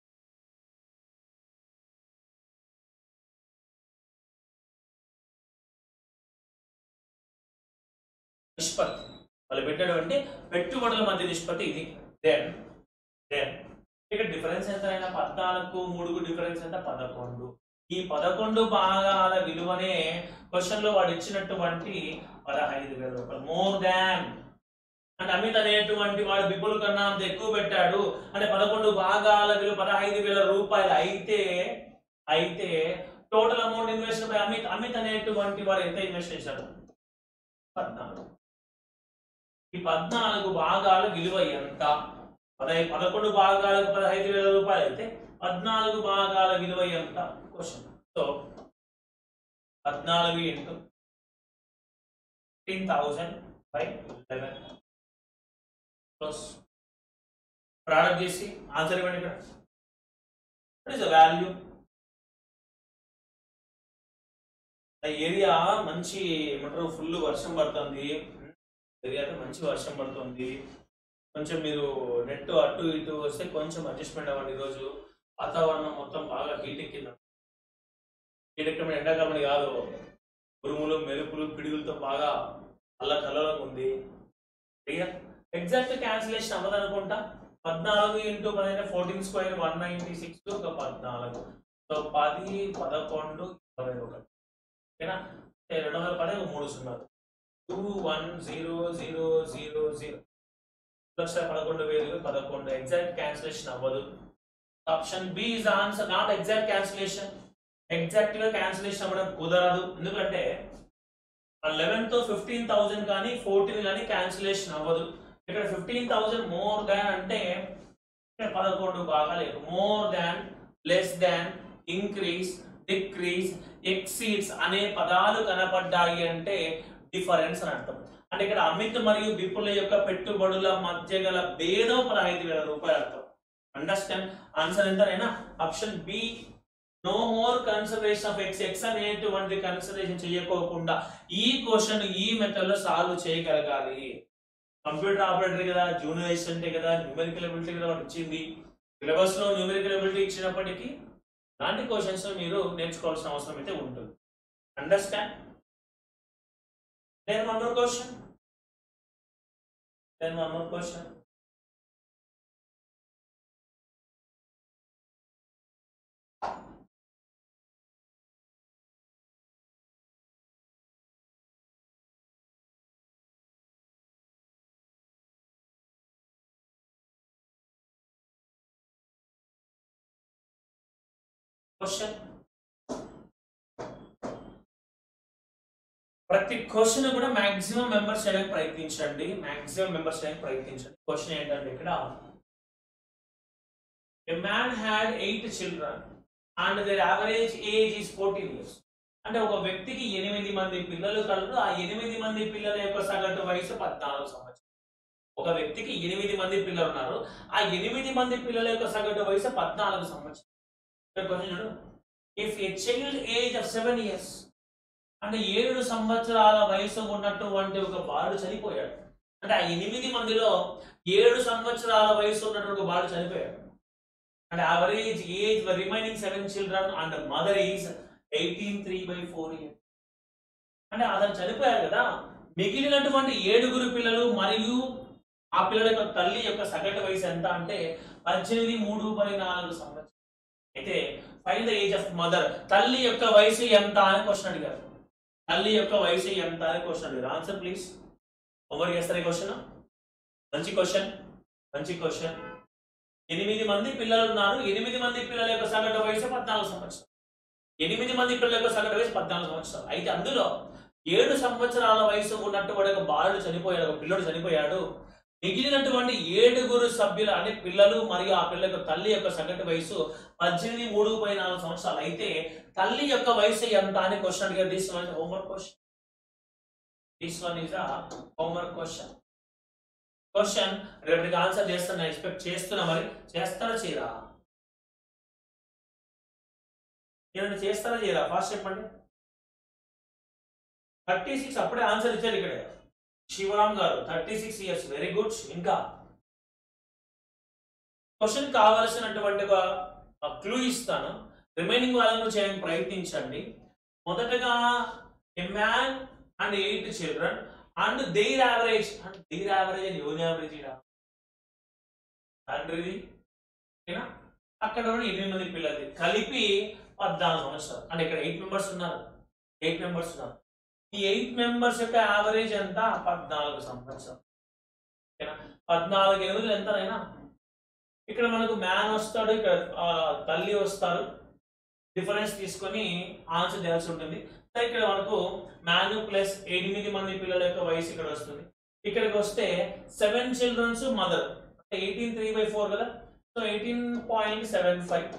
నిష్పత్తి వాళ్ళు పెట్టినటువంటి పెట్టుబడుల మధ్య నిష్పత్తి ఇది దెన్ దెన్ ఇక్కడ డిఫరెన్స్ ఎంత అయినా పద్నాలుగు మూడుకు డిఫరెన్స్ ఎంత పదకొండు ఈ పదకొండు భాగాల విలువనే క్వశ్చన్ లో వాడు ఇచ్చినటువంటి పదహైదు వేల రూపాయలు మోర్ దాన్ అంటే అమిత్ అనేటువంటి వాడు బిబ్బుల కన్నా అంత ఎక్కువ పెట్టాడు అంటే పదకొండు భాగాల విలువ పదహైదు వేల రూపాయలు అయితే అయితే total amount invest by Amit Amit అనేటువంటి వాడు ఎంత ఇన్వెస్ట్ చేశాడు పద్నాలుగు ఈ పద్నాలుగు భాగాల విలువ ఎంత పదహై పదకొండు భాగాలకు పదహైదు వేల రూపాయలు అయితే పద్నాలుగు భాగాల విలువ ఎంత క్వశ్చన్ సో పద్నాలుగు into fifteen thousand by eleven plus product చేసి ఆన్సర్ ఇవ్వండి ఇక్కడ what is the value area మంచి ఏమంటారు ఫుల్ వర్షం పడుతుంది ఏరియాలో మంచి వర్షం పడుతుంది కొంచెం మీరు నెట్ అటు ఇటు వస్తే కొంచెం అడ్జస్ట్మెంట్ అవ్వండి ఈరోజు వాతావరణం మొత్తం బాగా హీట్ ఎక్కింది హీట్ ఎక్కడం ఎండాకాలం అని కాదు ఉరుములు మెరుపులు పిడుగులతో బాగా అల్ల కలలో ఉంది ఎగ్జాక్ట్ క్యాన్సిలేషన్ అవ్వదు అనుకుంటా పద్నాలుగు ఇంటూ పదిహేను fourteen square one ninety six ఒక పద్నాలుగు సో పది పదకొండు ఇరవై ఒకటి ఓకేనా అంటే రెండు వందల పది ఒక మూడు సున్నాలు two one zero zero zero zero lakh పదకొండు వేలు పదకొండు ఎగ్జాక్ట్ క్యాన్సిలేషన్ అవ్వదు option B is answer not exact cancellation exact గా క్యాన్సిలేషన్ అవ్వడం కుదరదు ఎందుకంటే లెవెన్ తో ఫిఫ్టీన్ థౌసండ్ కానీ ఫోర్టీన్ కానీ క్యాన్సిలేషన్ అవ్వదు ఇక్కడ ఫిఫ్టీన్ థౌసండ్ మోర్ దాన్ అంటే ఇక్కడ పదకొండు భాగాలు more than less than increase decrease exceeds అనే పదాలు కనపడ్డాయి అంటే డిఫరెన్స్ అని అర్థం అంటే ఇక్కడ అమిత్ మరియు విపుల యొక్క పెట్టుబడుల మధ్య గల భేదం పదహైదు వేల రూపాయలు అర్థం అండర్స్టాండ్ ఆన్సర్ ఎంతనైనా option B no more consideration of x x అనేటువంటి కన్సిడరేషన్ చేయకోకుండా ఈ క్వశ్చన్ ఈ మెథడ్ లో సాల్వ్ చేయగలగాలి కంప్యూటర్ ఆపరేటర్ కదా జూనియర్ అసిస్టెంట్ కదా న్యూమెరికల్ అబిలిటీ కదా వాడు ఇచ్చింది సిలబస్ లో న్యూమెరికల్ అబిలిటీ ఇచ్చినప్పటికీ ఇలాంటి క్వశ్చన్స్ మీరు నేర్చుకోవాల్సిన అవసరం అయితే ఉంటుంది understand then one more question then one more question question ప్రతి క్వశ్చన్ కూడా మాక్సిమం మెంబర్స్ చేయడానికి ప్రయత్నించండి మాక్సిమం మెంబర్స్ చేయడానికి ప్రయత్నించండి క్వశ్చన్ ఏంటంటే ఇక్కడ a man had eight children and their average age is fourteen years అంటే ఒక వ్యక్తికి ఎనిమిది మంది పిల్లలు కలరు ఆ ఎనిమిది మంది పిల్లల యొక్క సగటు వయసు పద్నాలుగు సంవత్సరాలు ఒక వ్యక్తికి ఎనిమిది మంది పిల్లలు ఉన్నారు ఆ ఎనిమిది మంది పిల్లల యొక్క సగటు వయసు పద్నాలుగు సంవత్సరాలు ఇక్కడ క్వశ్చన్ చూడు if a child age of seven years అంటే ఏడు సంవత్సరాల వయసు ఉన్నటువంటి ఒక బాలుడు చనిపోయాడు అంటే ఆ ఎనిమిది మందిలో ఏడు సంవత్సరాల వయసు ఉన్నటువంటి ఒక బాలుడు చనిపోయాడు and average age remaining seven children and mother is eighteen three by four years అంటే అతను చనిపోయారు కదా మిగిలినటువంటి ఏడుగురు పిల్లలు మరియు ఆ పిల్లల యొక్క తల్లి యొక్క సగటు వయసు ఎంత అంటే పద్దెనిమిది మూడు బై నాలుగు సంవత్సరాలు అయితే fine the age of mother తల్లి యొక్క వయసు ఎంత అని క్వశ్చన్ అడిగారు తల్లి యొక్క వయసు ఎంత అని క్వశ్చన్ అడిగారు ఆన్సర్ ప్లీజ్ హోంవర్క్ చేస్తారు ఈ క్వశ్చన్ మంచి క్వశ్చన్ మంచి క్వశ్చన్ ఎనిమిది మంది పిల్లలు ఉన్నారు ఎనిమిది మంది పిల్లల యొక్క సగటు వయసు పద్నాలుగు సంవత్సరాలు ఎనిమిది మంది పిల్లల యొక్క సగటు వయసు పద్నాలుగు సంవత్సరాలు అయితే అందులో ఏడు సంవత్సరాల వయసు ఉన్నటువంటి ఒక బాలుడు చనిపోయాడు ఒక పిల్లడు చనిపోయాడు మిగిలినటువంటి ఏడుగురు సభ్యులు అంటే పిల్లలు మరియు ఆ పిల్లల యొక్క తల్లి యొక్క సగటు వయసు పద్దెనిమిది మూడు బై నాలుగు సంవత్సరాలు అయితే తల్లి యొక్క వయసు ఎంత అని క్వశ్చన్ అడిగారు this one homework question this one is homework question question రేపటికి ఆన్సర్ చేస్తున్నా ఎక్స్పెక్ట్ చేస్తున్నా మరి చేస్తారా చేయరా ఏమైనా చేస్తారా చేయరా ఫాస్ట్ చెప్పండి థర్టీ సిక్స్ అప్పుడే ఆన్సర్ ఇచ్చారు ఇక్కడ శివరామ్ గారు thirty six years very good ఇంకా క్వశ్చన్ కావలసినటువంటి ఒక క్లూ ఇస్తాను రిమైనింగ్ వాళ్ళను చేయడానికి ప్రయత్నించండి మొదటగా a man and eight children and their average and their average and యోన్ యావరేజ్ తండ్రిది ఓకేనా అక్కడ ఉన్న ఎనిమిది మంది పిల్లలది కలిపి పద్నాలుగు సంవత్సరాలు అంటే ఇక్కడ ఎయిట్ మెంబర్స్ ఉన్నారు ఎయిట్ మెంబర్స్ ఉన్నారు ఈ ఎయిట్ మెంబర్స్ యొక్క యావరేజ్ ఎంత పద్నాలుగు సంవత్సరాలు ఓకేనా పద్నాలుగు ఎనిమిది ఎంతనైనా ఇక్కడ మనకు మ్యాన్ వస్తాడు ఇక్కడ ఆ, తల్లి వస్తారు డిఫరెన్స్ తీసుకొని ఆన్సర్ చేయాల్సి ఉంటుంది సో ఇక్కడ మనకు మ్యాన్ ప్లస్ ఎనిమిది మంది పిల్లల యొక్క వయసు ఇక్కడ వస్తుంది ఇక్కడికి వస్తే సెవెన్ చిల్డ్రన్స్ మదర్ అంటే ఎయిటీన్ త్రీ బై ఫోర్ కదా so eighteen point seven five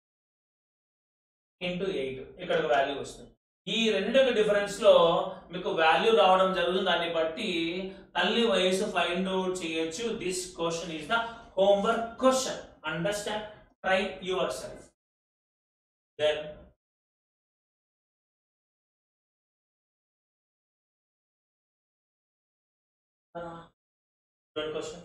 into eight ఇక్కడ ఒక వాల్యూ వస్తుంది ఈ రెండు డిఫరెన్స్ లో మీకు వాల్యూ రావడం జరుగుతుంది దాన్ని బట్టి తల్లి వయసు ఫైండ్ అవుట్ చేయొచ్చు this question is the homework question. Understand? Try yourself. Then uh, third question.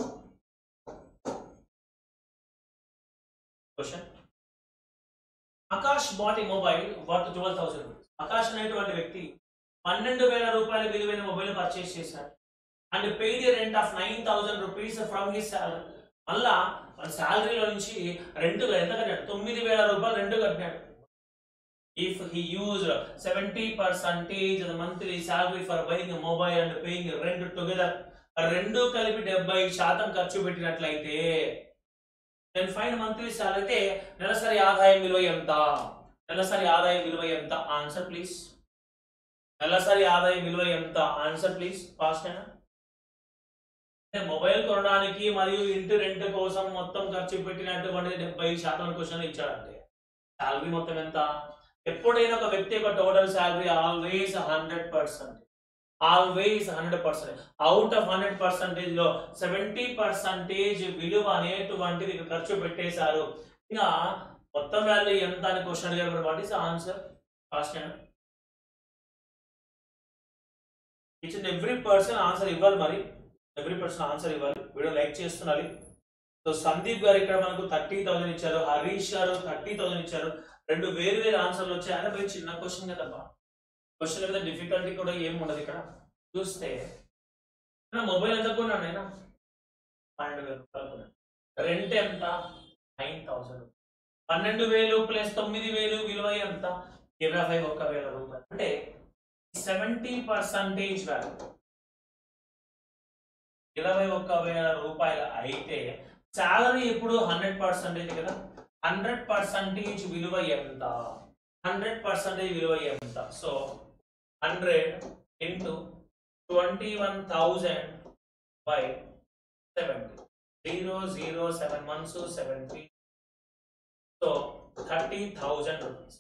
Question. Akash bought a mobile worth 12,000 rupees. Akash అనేటువంటి వ్యక్తి పన్నెండు వేల రూపాయల విలువైన మొబైల్ పర్చేస్ చేశాడు and paid rent of nine thousand rupees from his salary మళ్ళా మన శాలరీలో నుంచి రెండు ఎంత కట్టాడు తొమ్మిది వేల రూపాయలు రెండు కట్టాడు if he use seventy percentage monthly salary for buying mobile and paying rent together రెండు కలిపి డెబ్బై శాతం ఖర్చు పెట్టినట్లయితే దెన్ ఫైన్ మంత్లీ శాలరీ అయితే నెలసరి ఆదాయం విలువ ఎంత నెలసరి ఆదాయం విలువ ఎంత ఆన్సర్ ప్లీజ్ నెలసరి ఆదాయం విలువ ఎంత ఆన్సర్ ప్లీజ్ ఫాస్ట్ అయినా అంటే మొబైల్ కొనడానికి మరియు ఇంటి రెంట్ కోసం మొత్తం ఖర్చు పెట్టినటువంటి డెబ్బై శాతం క్వశ్చన్ ఇచ్చాడంటే శాలరీ మొత్తం ఎంత ఎప్పుడైనా ఒక వ్యక్తి యొక్క total salary always hundred percent always hundred percent out of hundred percentage లో సెవెంటీ పర్సెంటేజ్ విలువ అనేటువంటిది ఇక్కడ ఖర్చు పెట్టేశారు ఇక మొత్తం వాల్యూ ఎంత అని క్వశ్చన్ అడిగారు వాట్ ఈస్ ఆన్సర్ ఫాస్ట్ అయినా ఇచ్ అండ్ ఎవ్రీ పర్సన్ ఆన్సర్ ఇవ్వాలి మరి ఎవ్రీ పర్సన్ ఆన్సర్ ఇవ్వాలి వీడియో లైక్ చేస్తున్నారు సో సందీప్ గారు ఇక్కడ మనకు థర్టీ థౌసండ్ ఇచ్చారు హరీష్ గారు థర్టీ థౌసండ్ ఇచ్చారు రెండు వేరు వేరు ఆన్సర్లు వచ్చాయి అరే పోయి చిన్న క్వశ్చన్ కదబ్బా క్వశ్చన్ మీద డిఫికల్టీ కూడా ఏం ఉండదు ఇక్కడ చూస్తే మొబైల్ ఎంత కొన్నాను నేను పన్నెండు వేల రూపాయలు కొన్నాను రెంట్ ఎంత నైన్ థౌసండ్ పన్నెండు వేలు ప్లస్ తొమ్మిది వేలు విలువ ఎంత ఇరవై ఒక్క వేల రూపాయలు అంటే సెవెంటీ పర్సంటేజ్ వాల్యూ ఇరవై ఒక్క వేల రూపాయలు అయితే శాలరీ ఇప్పుడు హండ్రెడ్ పర్సెంటేజ్ కదా హండ్రెడ్ పర్సెంటేజ్ విలువ ఎంత హండ్రెడ్ పర్సెంటేజ్ విలువ ఎంత so hundred into twenty one thousand by seventy zero zero seven months seven three so thirty thousand rupees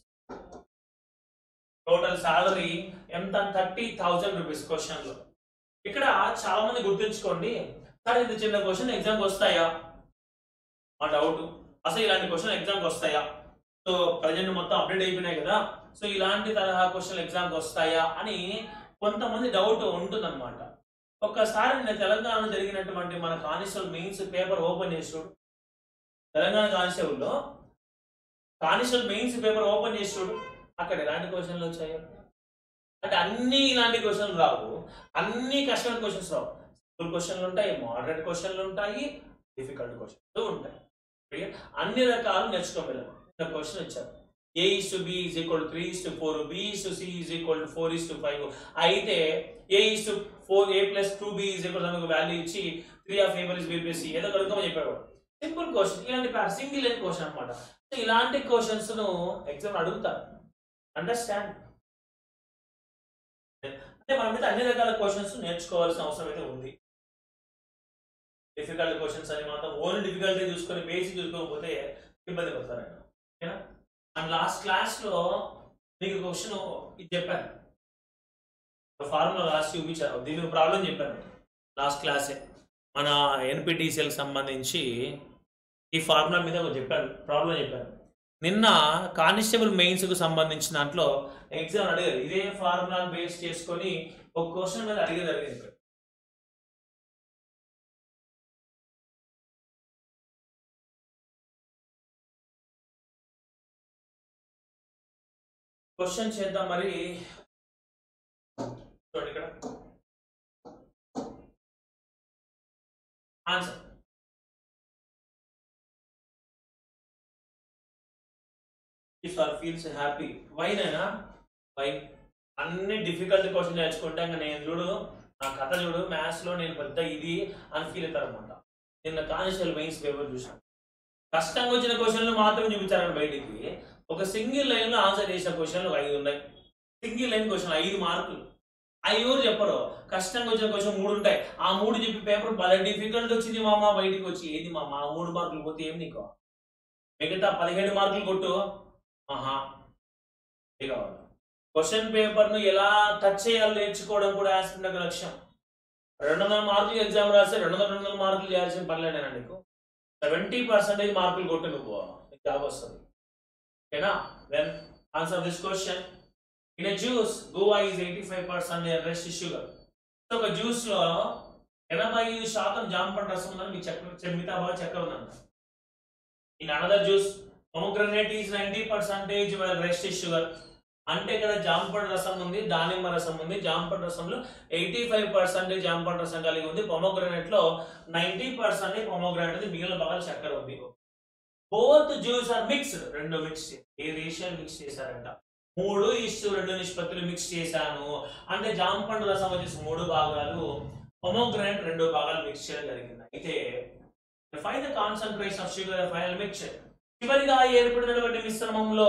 total salary ఎంత థర్టీ థౌజండ్ రూపీస్ క్వశ్చన్ లో ఇక్కడ చాలా మంది గుర్తుంచుకోండి సార్ ఇది చిన్న క్వశ్చన్ ఎగ్జామ్ వస్తాయా మా డౌట్ అసలు ఇలాంటి క్వశ్చన్ ఎగ్జామ్ వస్తాయా సో ప్రజెంట్ మొత్తం అప్డేట్ అయిపోయినాయి కదా సో ఇలాంటి తరహా క్వశ్చన్ ఎగ్జామ్ వస్తాయా అని కొంతమంది డౌట్ ఉంటుందన్నమాట ఒక్కసారి నేను తెలంగాణలో జరిగినటువంటి మన కానిస్టేబుల్ మెయిన్స్ పేపర్ ఓపెన్ చేసి చూడు తెలంగాణ కానిస్టేబుల్లో కానిస్టేబుల్ మెయిన్స్ పేపర్ ఓపెన్ చేసి చూడు అక్కడ ఎలాంటి క్వశ్చన్లు వచ్చాయో అంటే అన్ని ఇలాంటి క్వశ్చన్లు రావు అన్ని కష్టమైన క్వశ్చన్స్ రావు సింపుల్ క్వశ్చన్లు ఉంటాయి మోడరేట్ క్వశ్చన్లు ఉంటాయి డిఫికల్ట్ క్వశ్చన్స్ ఉంటాయి Clear? అన్ని రకాలు నేర్చుకోగలం ఒక క్వశ్చన్ ఇచ్చారు a is to b is equal three is to four b is to c is equal to four is to five అయితే a is to four a plus two b is equal మనకు value ఇచ్చి three of a plus b plus c ఏదో కనుక్కోమని చెప్పాడు simple question ఇలాంటి single line question అనమాట so ఇలాంటి questions ను ఎగ్జామ్ అడుగుతారు అండర్స్టాండ్ అంటే మన మీద అన్ని రకాల క్వశ్చన్స్ నేర్చుకోవాల్సిన అవసరం అయితే ఉంది డిఫికల్ట్ క్వశ్చన్స్ అని మాత్రం ఓన్లీ డిఫికల్టీ చూసుకొని బేసిక్ చూసుకోకపోతే ఇబ్బంది పడతారండి ఓకేనా అండ్ లాస్ట్ క్లాస్ లో మీకు క్వశ్చన్ ఇది చెప్పాను ఫార్ములా రాసి చూపించాను దీనికి ప్రాబ్లం చెప్పాను లాస్ట్ క్లాసే మన ఎన్పిటిసిఎల్కి సంబంధించి ఈ ఫార్ములా మీద ఒక చెప్పాను ప్రాబ్లం చెప్పాను నిన్న కానిస్టేబుల్ మెయిన్స్ కు సంబంధించిన దాంట్లో ఎగ్జామ్ అడిగారు ఇదే ఫార్ములా బేస్ చేసుకొని ఒక క్వశ్చన్ మీద అడిగే జరిగింది ఇక్కడ. క్వశ్చన్ చేద్దాం మరి చూడండి ఇక్కడ answer if are feels happy why నైనా వై అన్ని డిఫికల్ట్ క్వశ్చన్ నేర్చుకుంటే ఇంకా నేను చూడు నా కథ చూడు మ్యాథ్స్ లో నేను పెద్ద ఇది అని ఫీల్ అవుతారు అనమాట నిన్న కానిస్టేబుల్ మెయిన్స్ పేపర్ చూసాను కష్టంగా వచ్చిన క్వశ్చన్లు మాత్రం చూపించారు బయటికి ఒక సింగిల్ లైన్ లో ఆన్సర్ చేసిన క్వశ్చన్లు ఐదు ఉన్నాయి సింగిల్ లైన్ క్వశ్చన్ ఐదు మార్కులు అవి ఎవరు చెప్పరు కష్టంగా వచ్చిన క్వశ్చన్ మూడు ఉంటాయి ఆ మూడు చెప్పి పేపర్ భలే డిఫికల్ట్ వచ్చింది మామ బయటికి వచ్చి ఏది మామ ఆ మూడు మార్కులు పోతే ఏం నీకు మిగతా పదిహేడు మార్కులు కొట్టు ఆహా ఇది కావాలి క్వశ్చన్ పేపర్ ను ఎలా టచ్ చేయాలో నేర్చుకోవడం కూడా యాస్పిరెంట్ యొక్క లక్ష్యం రెండు వందల మార్కులు ఎగ్జామ్ రాస్తే రెండు వందల రెండు వందల మార్కులు చేయాల్సిన పనిలేనా నీకు సెవెంటీ పర్సెంటేజ్ మార్కులు కొట్టు నువ్వు నీకు జాబ్ వస్తుంది ఓకేనా then answer this question in a juice guava is eighty five percent rest sugar ఒక జ్యూస్ లో ఎనభై ఐదు శాతం జామ పండు రసం ఉందని మీకు చక్కెర మిగతా బాగా చక్కెర ఉందంట in another juice pomegranate is ninety percentage rest sugar అంటే ఇక్కడ జాంపండు రసం ఉంది దానిమ్మ రసం ఉంది జాంపండు రసంలో ఎయిటీ ఫైవ్ పర్సెంటేజ్ జాంపండు రసం కలిగి ఉంది పొమోగ్రనేట్ లో నైన్టీ పర్సెంటేజ్ పొమోగ్రనేట్ మిగిలిన భాగాలు చక్కెర ఉంది బోత్ జ్యూస్ ఆర్ మిక్స్డ్ రెండు మిక్స్ ఏ రేషియో మిక్స్ చేశారంట మూడు ఇష్టు రెండు నిష్పత్తులు మిక్స్ చేశాను అంటే జాంపండు రసం వచ్చేసి మూడు భాగాలు పొమోగ్రనేట్ రెండు భాగాలు మిక్స్ చేయడం జరిగింది అయితే fine the concentration of sugar final mixture చివరిగా ఏర్పడినటువంటి మిశ్రమంలో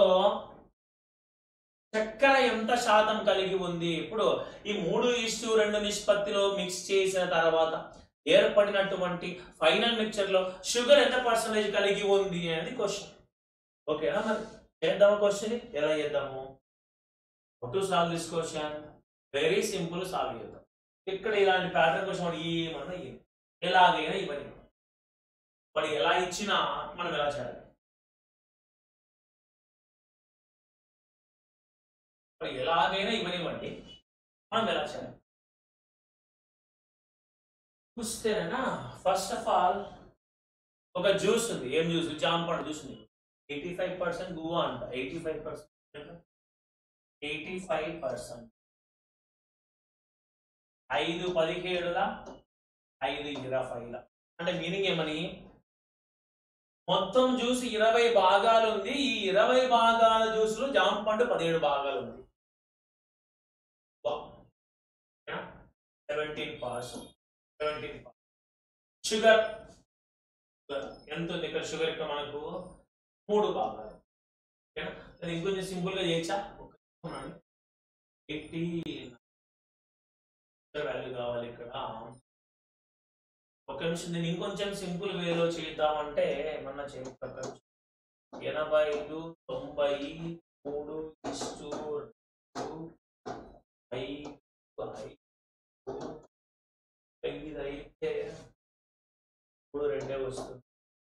చక్కెర ఎంత శాతం కలిగి ఉంది ఇప్పుడు ఈ మూడు ఇష్టు రెండు నిష్పత్తిలో మిక్స్ చేసిన తర్వాత ఏర్పడినటువంటి ఫైనల్ మిక్చర్ లో షుగర్ ఎంత పర్సంటేజ్ కలిగి ఉంది అనేది క్వశ్చన్ ఓకేనా మరి చేద్దామా క్వశ్చన్ ఎలా చేద్దాము to solve this question very simple solve చేద్దాం ఇక్కడ ఇలాంటి ప్యాటర్న్ క్వశ్చన్ ఏమన్నా ఇవ్వండి. ఎలాగైనా ఇవ్వని మరి ఎలా ఇచ్చినా మనం ఎలా చేయాలి మరి ఎలాగైనా ఇవ్వనివ్వండి మనం ఎలా చేయాలి చూస్తేనా ఫస్ట్ ఆఫ్ ఆల్ ఒక జ్యూస్ ఉంది ఏం జ్యూస్ జామ పండు జ్యూస్ ఉంది ఎయిటీ ఫైవ్ పర్సెంట్ గువా అంట eighty five percent eighty five percent ఐదు పదిహేడుల ఐదు ఇరవైల అంటే మీనింగ్ ఏమని మొత్తం జ్యూస్ ఇరవై భాగాలు ఉంది ఈ ఇరవై భాగాల జ్యూస్ లో జామ పండు పదిహేడు భాగాలు ఉంది సెవెంటీన్ పర్సెంట్ సెవెంటీన్ షుగర్ ఎంత ఉంది ఇక్కడ షుగర్ ఇక్కడ మనకు మూడు భాగాలు ఓకేనా అది ఇంకొంచెం సింపుల్ గా చేయొచ్చా ఎయిటీ వాల్యూ కావాలి ఇక్కడ ఒక నిమిషం నేను ఇంకొంచెం సింపుల్ వేలో చేద్దామంటే ఏమన్నా చేయక ఎనభై ఐదు తొంభై మూడు ఇస్టు రెండు ఐదు ఐదు ఐదు అయితే ఇప్పుడు రెండే వస్తుంది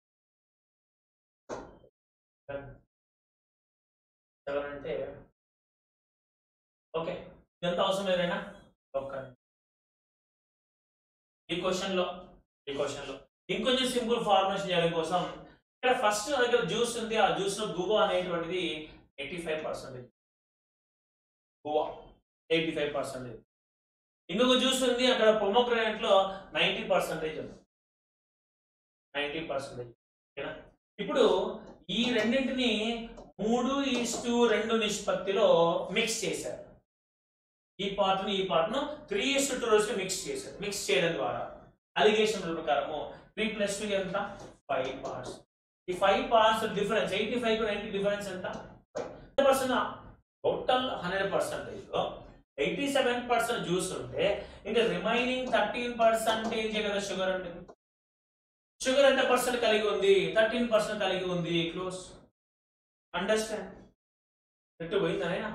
సెవెన్ అంటే ఓకే ఎంత అవసరం లేదైనా ఒక్క ఈ క్వశ్చన్ లో ఈ క్వశ్చన్ లో ఇంకొంచెం సింపుల్ ఫార్ములేషన్ చేయడం కోసం ఇక్కడ ఫస్ట్ దగ్గర జ్యూస్ ఉంది ఆ జ్యూస్ లో గువా అనేటువంటిది eighty five percentage guava eighty five percentage ఇంకొక జ్యూస్ ఉంది అక్కడ పొమోగ్రానైట్ లో నైంటీ పర్సెంటేజ్ ఉంది నైంటీ పర్సెంటేజ్ ఓకేనా ఇప్పుడు ఈ రెండింటిని మూడు ఈస్టు రెండు నిష్పత్తిలో మిక్స్ చేశారు ఈ పార్ట్ ని ఈ పార్ట్ ను త్రీ ఈస్టు టూ రోజు మిక్స్ చేశారు మిక్స్ చేయడం ద్వారా అలిగేషన్ ప్రకారము త్రీ ప్లస్ టూ ఎంత ఫైవ్ పార్ట్స్ ఈ five parts difference eighty five కు నైన్టీ డిఫరెన్స్ ఎంత పర్సెంట్ టోటల్ హండ్రెడ్ పర్సెంటేజ్ లో ఎయిటీ సెవెన్ పర్సెంట్ జ్యూస్ ఉంటే ఇంకా రిమైనింగ్ థర్టీన్ పర్సెంటేజ్ కదా షుగర్ అంటే షుగర్ ఎంత పర్సెంట్ కలిగి ఉంది థర్టీన్ పర్సెంట్ కలిగి ఉంది క్లోజ్ అండర్స్టాండ్ ఎట్టు పోయిందనైనా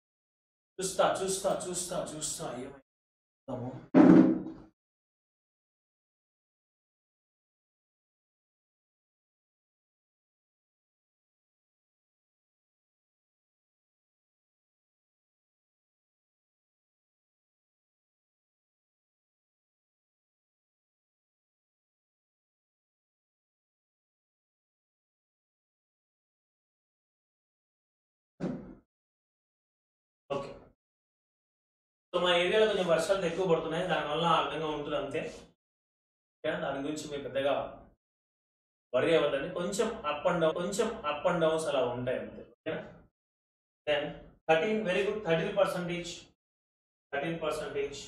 చూస్తా చూస్తా చూస్తా చూస్తా ఏమైందాము సో మా ఏరియాలో కొంచెం వర్షాలు ఎక్కువ పడుతున్నాయి దానివల్ల ఆ విధంగా ఉంటుంది అంతే ఓకేనా? దాని గురించి మీరు పెద్దగా వరి అవ్వదండి కొంచెం అప్ అండ్ డౌన్ కొంచెం అప్ అండ్ డౌన్స్ అలా ఉంటాయి అంతే ఓకేనా then thirteen very good thirteen percentage thirteen percentage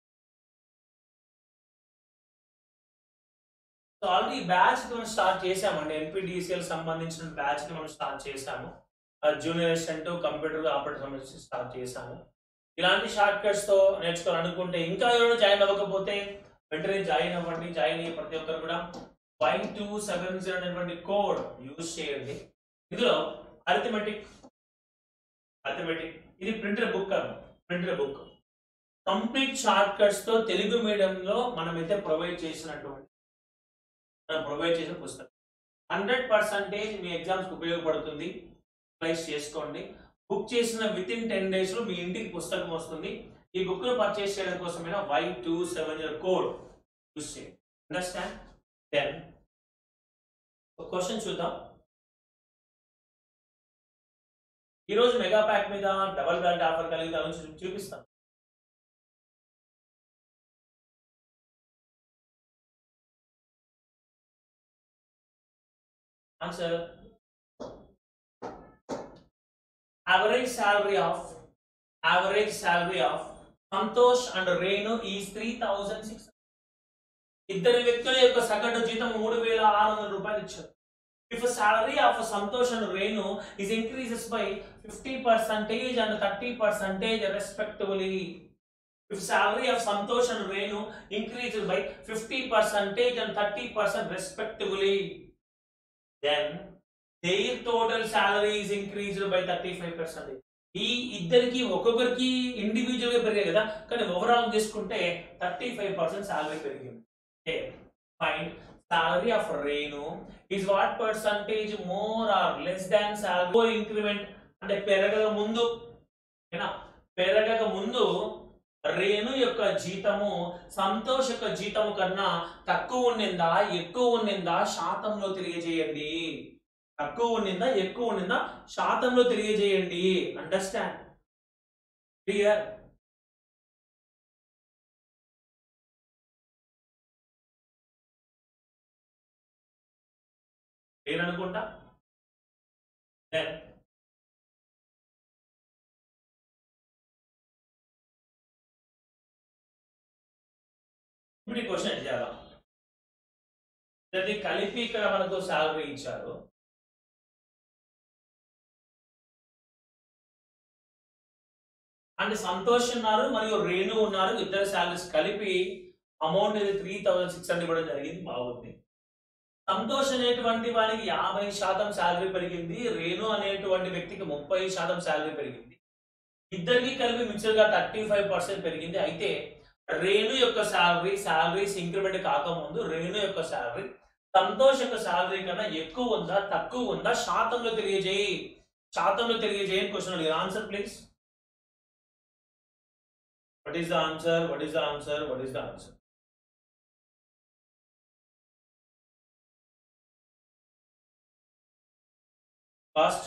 so already batch మనం స్టార్ట్ చేసామండి ఎన్పిడిసిఎల్ సంబంధించిన బ్యాచ్ మనం స్టార్ట్ చేసాము జూనియర్ అసిస్టెంట్ కంప్యూటర్ ఆపరేటర్ సంబంధించి స్టార్ట్ చేసాము ఇలాంటి షార్ట్ కట్స్ తో నేర్చుకోవాలనుకుంటే ఇంకా ఎవరైనా జాయిన్ అవ్వకపోతే వెంటనే జాయిన్ అవ్వండి జాయిన్ అయ్యే ప్రతి ఒక్కరు కూడా వై టూ సెవెన్ జీరో అనేటువంటి కోడ్ యూజ్ చేయండి ఇందులో అరిథమెటిక్ అరిథమెటిక్ ఇది ప్రింటర్ బుక్ అన్న printer book complete shortcuts తో తెలుగు మీడియంలో మనమైతే ప్రొవైడ్ చేసినటువంటి మనం ప్రొవైడ్ చేసిన పుస్తకం హండ్రెడ్ పర్సంటేజ్ మీ ఎగ్జామ్స్ ఉపయోగపడుతుంది ప్రైస్ చేసుకోండి బుక్ చేసిన విత్ ఇన్ టెన్ డేస్ లో మీ ఇంటికి పుస్తకం వస్తుంది ఈ బుక్ ను పర్చేస్ చేయడం కోసమైనా Y two seven zero code use చేయండి అండర్స్టాండ్ దెన్ క్వశ్చన్ చూద్దాం ఈరోజు మెగా ప్యాక్ మీద డబల్ బ్యాలెట్ ఆఫర్ కలిగి దాని గురించి చూపిస్తాను answer average salary of average salary of Santosh and Renu is three thousand six ఇద్దరు వ్యక్తుల యొక్క సగటు జీతం మూడు వేల ఆరు వందల రూపాయలు ఇచ్చారు if salary of Santosh and Renu is increases by fifty percentage and thirty percentage respectively if salary of Santosh and Renu increases by fifty percentage and thirty percent respectively then their total salary is increased by thirty five percent ఈ ఇద్దరికి ఒక్కొక్కరికి individual గా పెరిగాయి కదా కానీ overall తీసుకుంటే thirty five percent salary పెరిగింది find salary of Renu is what percentage more or less than salary increment అంటే పెరగక ముందు ఓకేనా పెరగక ముందు రేణు యొక్క జీతము సంతోష్ యొక్క జీతము కన్నా తక్కువ ఉన్నిందా ఎక్కువ ఉన్నిందా శాతంలో తెలియజేయండి తక్కువ ఉన్నిందా ఎక్కువ ఉన్నిందా శాతంలో తెలియజేయండి అండర్స్టాండ్ క్లియర్ క్లియర్ అనుకుంటా Then, ఇప్పుడు ఈ క్వశ్చన్ ఎట్లా చేయాలా ప్రతి కలిపి ఇక్కడ మనకు శాలరీ ఇచ్చారు అండ్ సంతోష్ ఉన్నారు మరియు రేణు ఉన్నారు ఇద్దరు శాలరీస్ కలిపి అమౌంట్ ఇది త్రీ థౌజండ్ సిక్స్ హండ్రెడ్ కూడా జరిగింది బాగుంది సంతోష్ అనేటువంటి వానికి యాభై శాతం శాలరీ పెరిగింది రేణు అనేటువంటి వ్యక్తికి ముప్పై శాతం శాలరీ పెరిగింది ఇద్దరికి కలిపి మిక్చర్ గా థర్టీ ఫైవ్ పర్సెంట్ పెరిగింది అయితే రేణు యొక్క శాలరీ శాలరీస్ ఇంక్రిమెంట్ కాకముందు రేణు యొక్క శాలరీ సంతోష్ యొక్క శాలరీ కన్నా ఎక్కువ ఉందా తక్కువ ఉందా శాతంలో తెలియజేయి శాతంలో తెలియజేయని క్వశ్చన్ అడిగారు answer please What is the answer? What is the answer? What is the answer? First,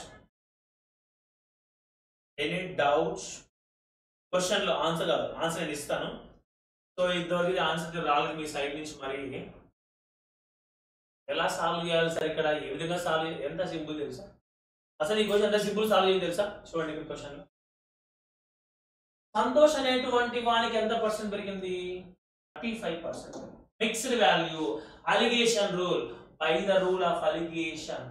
any doubts? క్వశ్చన్లో ఆన్సర్ కాదు ఆన్సర్ నేను ఇస్తాను సో ఇంతవరకు ఆన్సర్ రాలేదు మీ సైడ్ నుంచి మరి ఎలా సాల్వ్ చేయాలి సార్ ఇక్కడ ఏ విధంగా సాల్వ్ ఎంత సింపుల్ తెలుసా అసలు ఈ క్వశ్చన్ ఎంత సింపుల్ సాల్వ్ చేయాలి తెలుసా చూడండి ఇక్కడ క్వశ్చన్ సంతోష్ అనేటువంటి వానికి ఎంత పర్సెంట్ పెరిగింది thirty five percent mixed value alligation rule by the rule of alligation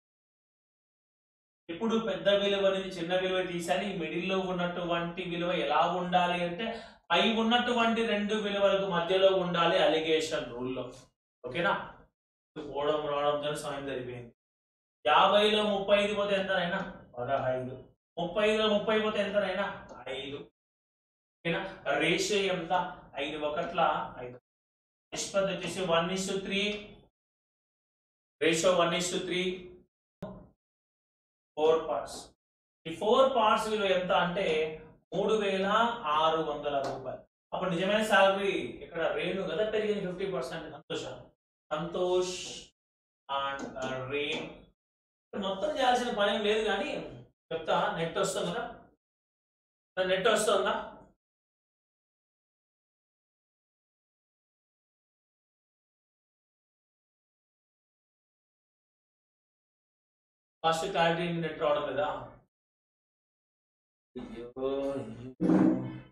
ఇప్పుడు పెద్ద విలువ అనేది చిన్న విలువ తీసాలి మిడిల్లో ఉన్నటువంటి విలువ ఎలా ఉండాలి అంటే పై ఉన్నటువంటి రెండు విలువలకు మధ్యలో ఉండాలి అలిగేషన్ రూల్లో ఓకేనా పోవడం రావడంతో సమయం జరిపోయింది యాభైలో ముప్పై ఐదు పోతే ఎంతనైనా పదహైదు ముప్పైలో ముప్పై పోతే ఎంతనైనా ఐదు ఓకేనా రేషియో ఎంత ఐదు ఒకట్ల ఐదు నిష్పత్తి వచ్చేసి one is three ratio one is three four parts ఈ ఫోర్ పార్ట్స్ విలువ ఎంత అంటే మూడు వేల ఆరు వందల రూపాయలు అప్పుడు నిజమైన శాలరీ ఇక్కడ రేణు కదా పెరిగింది ఫిఫ్టీ పర్సెంట్ సంతోష సంతోష్ అండ్ రేణు మొత్తం చేయాల్సిన పని ఏం లేదు కానీ చెప్తా నెట్ వస్తుంది కదా నెట్ వస్తుందా ఫస్ట్ క్లారిటీ నెట్ రావడం లేదా అయ్యో, అయ్యో.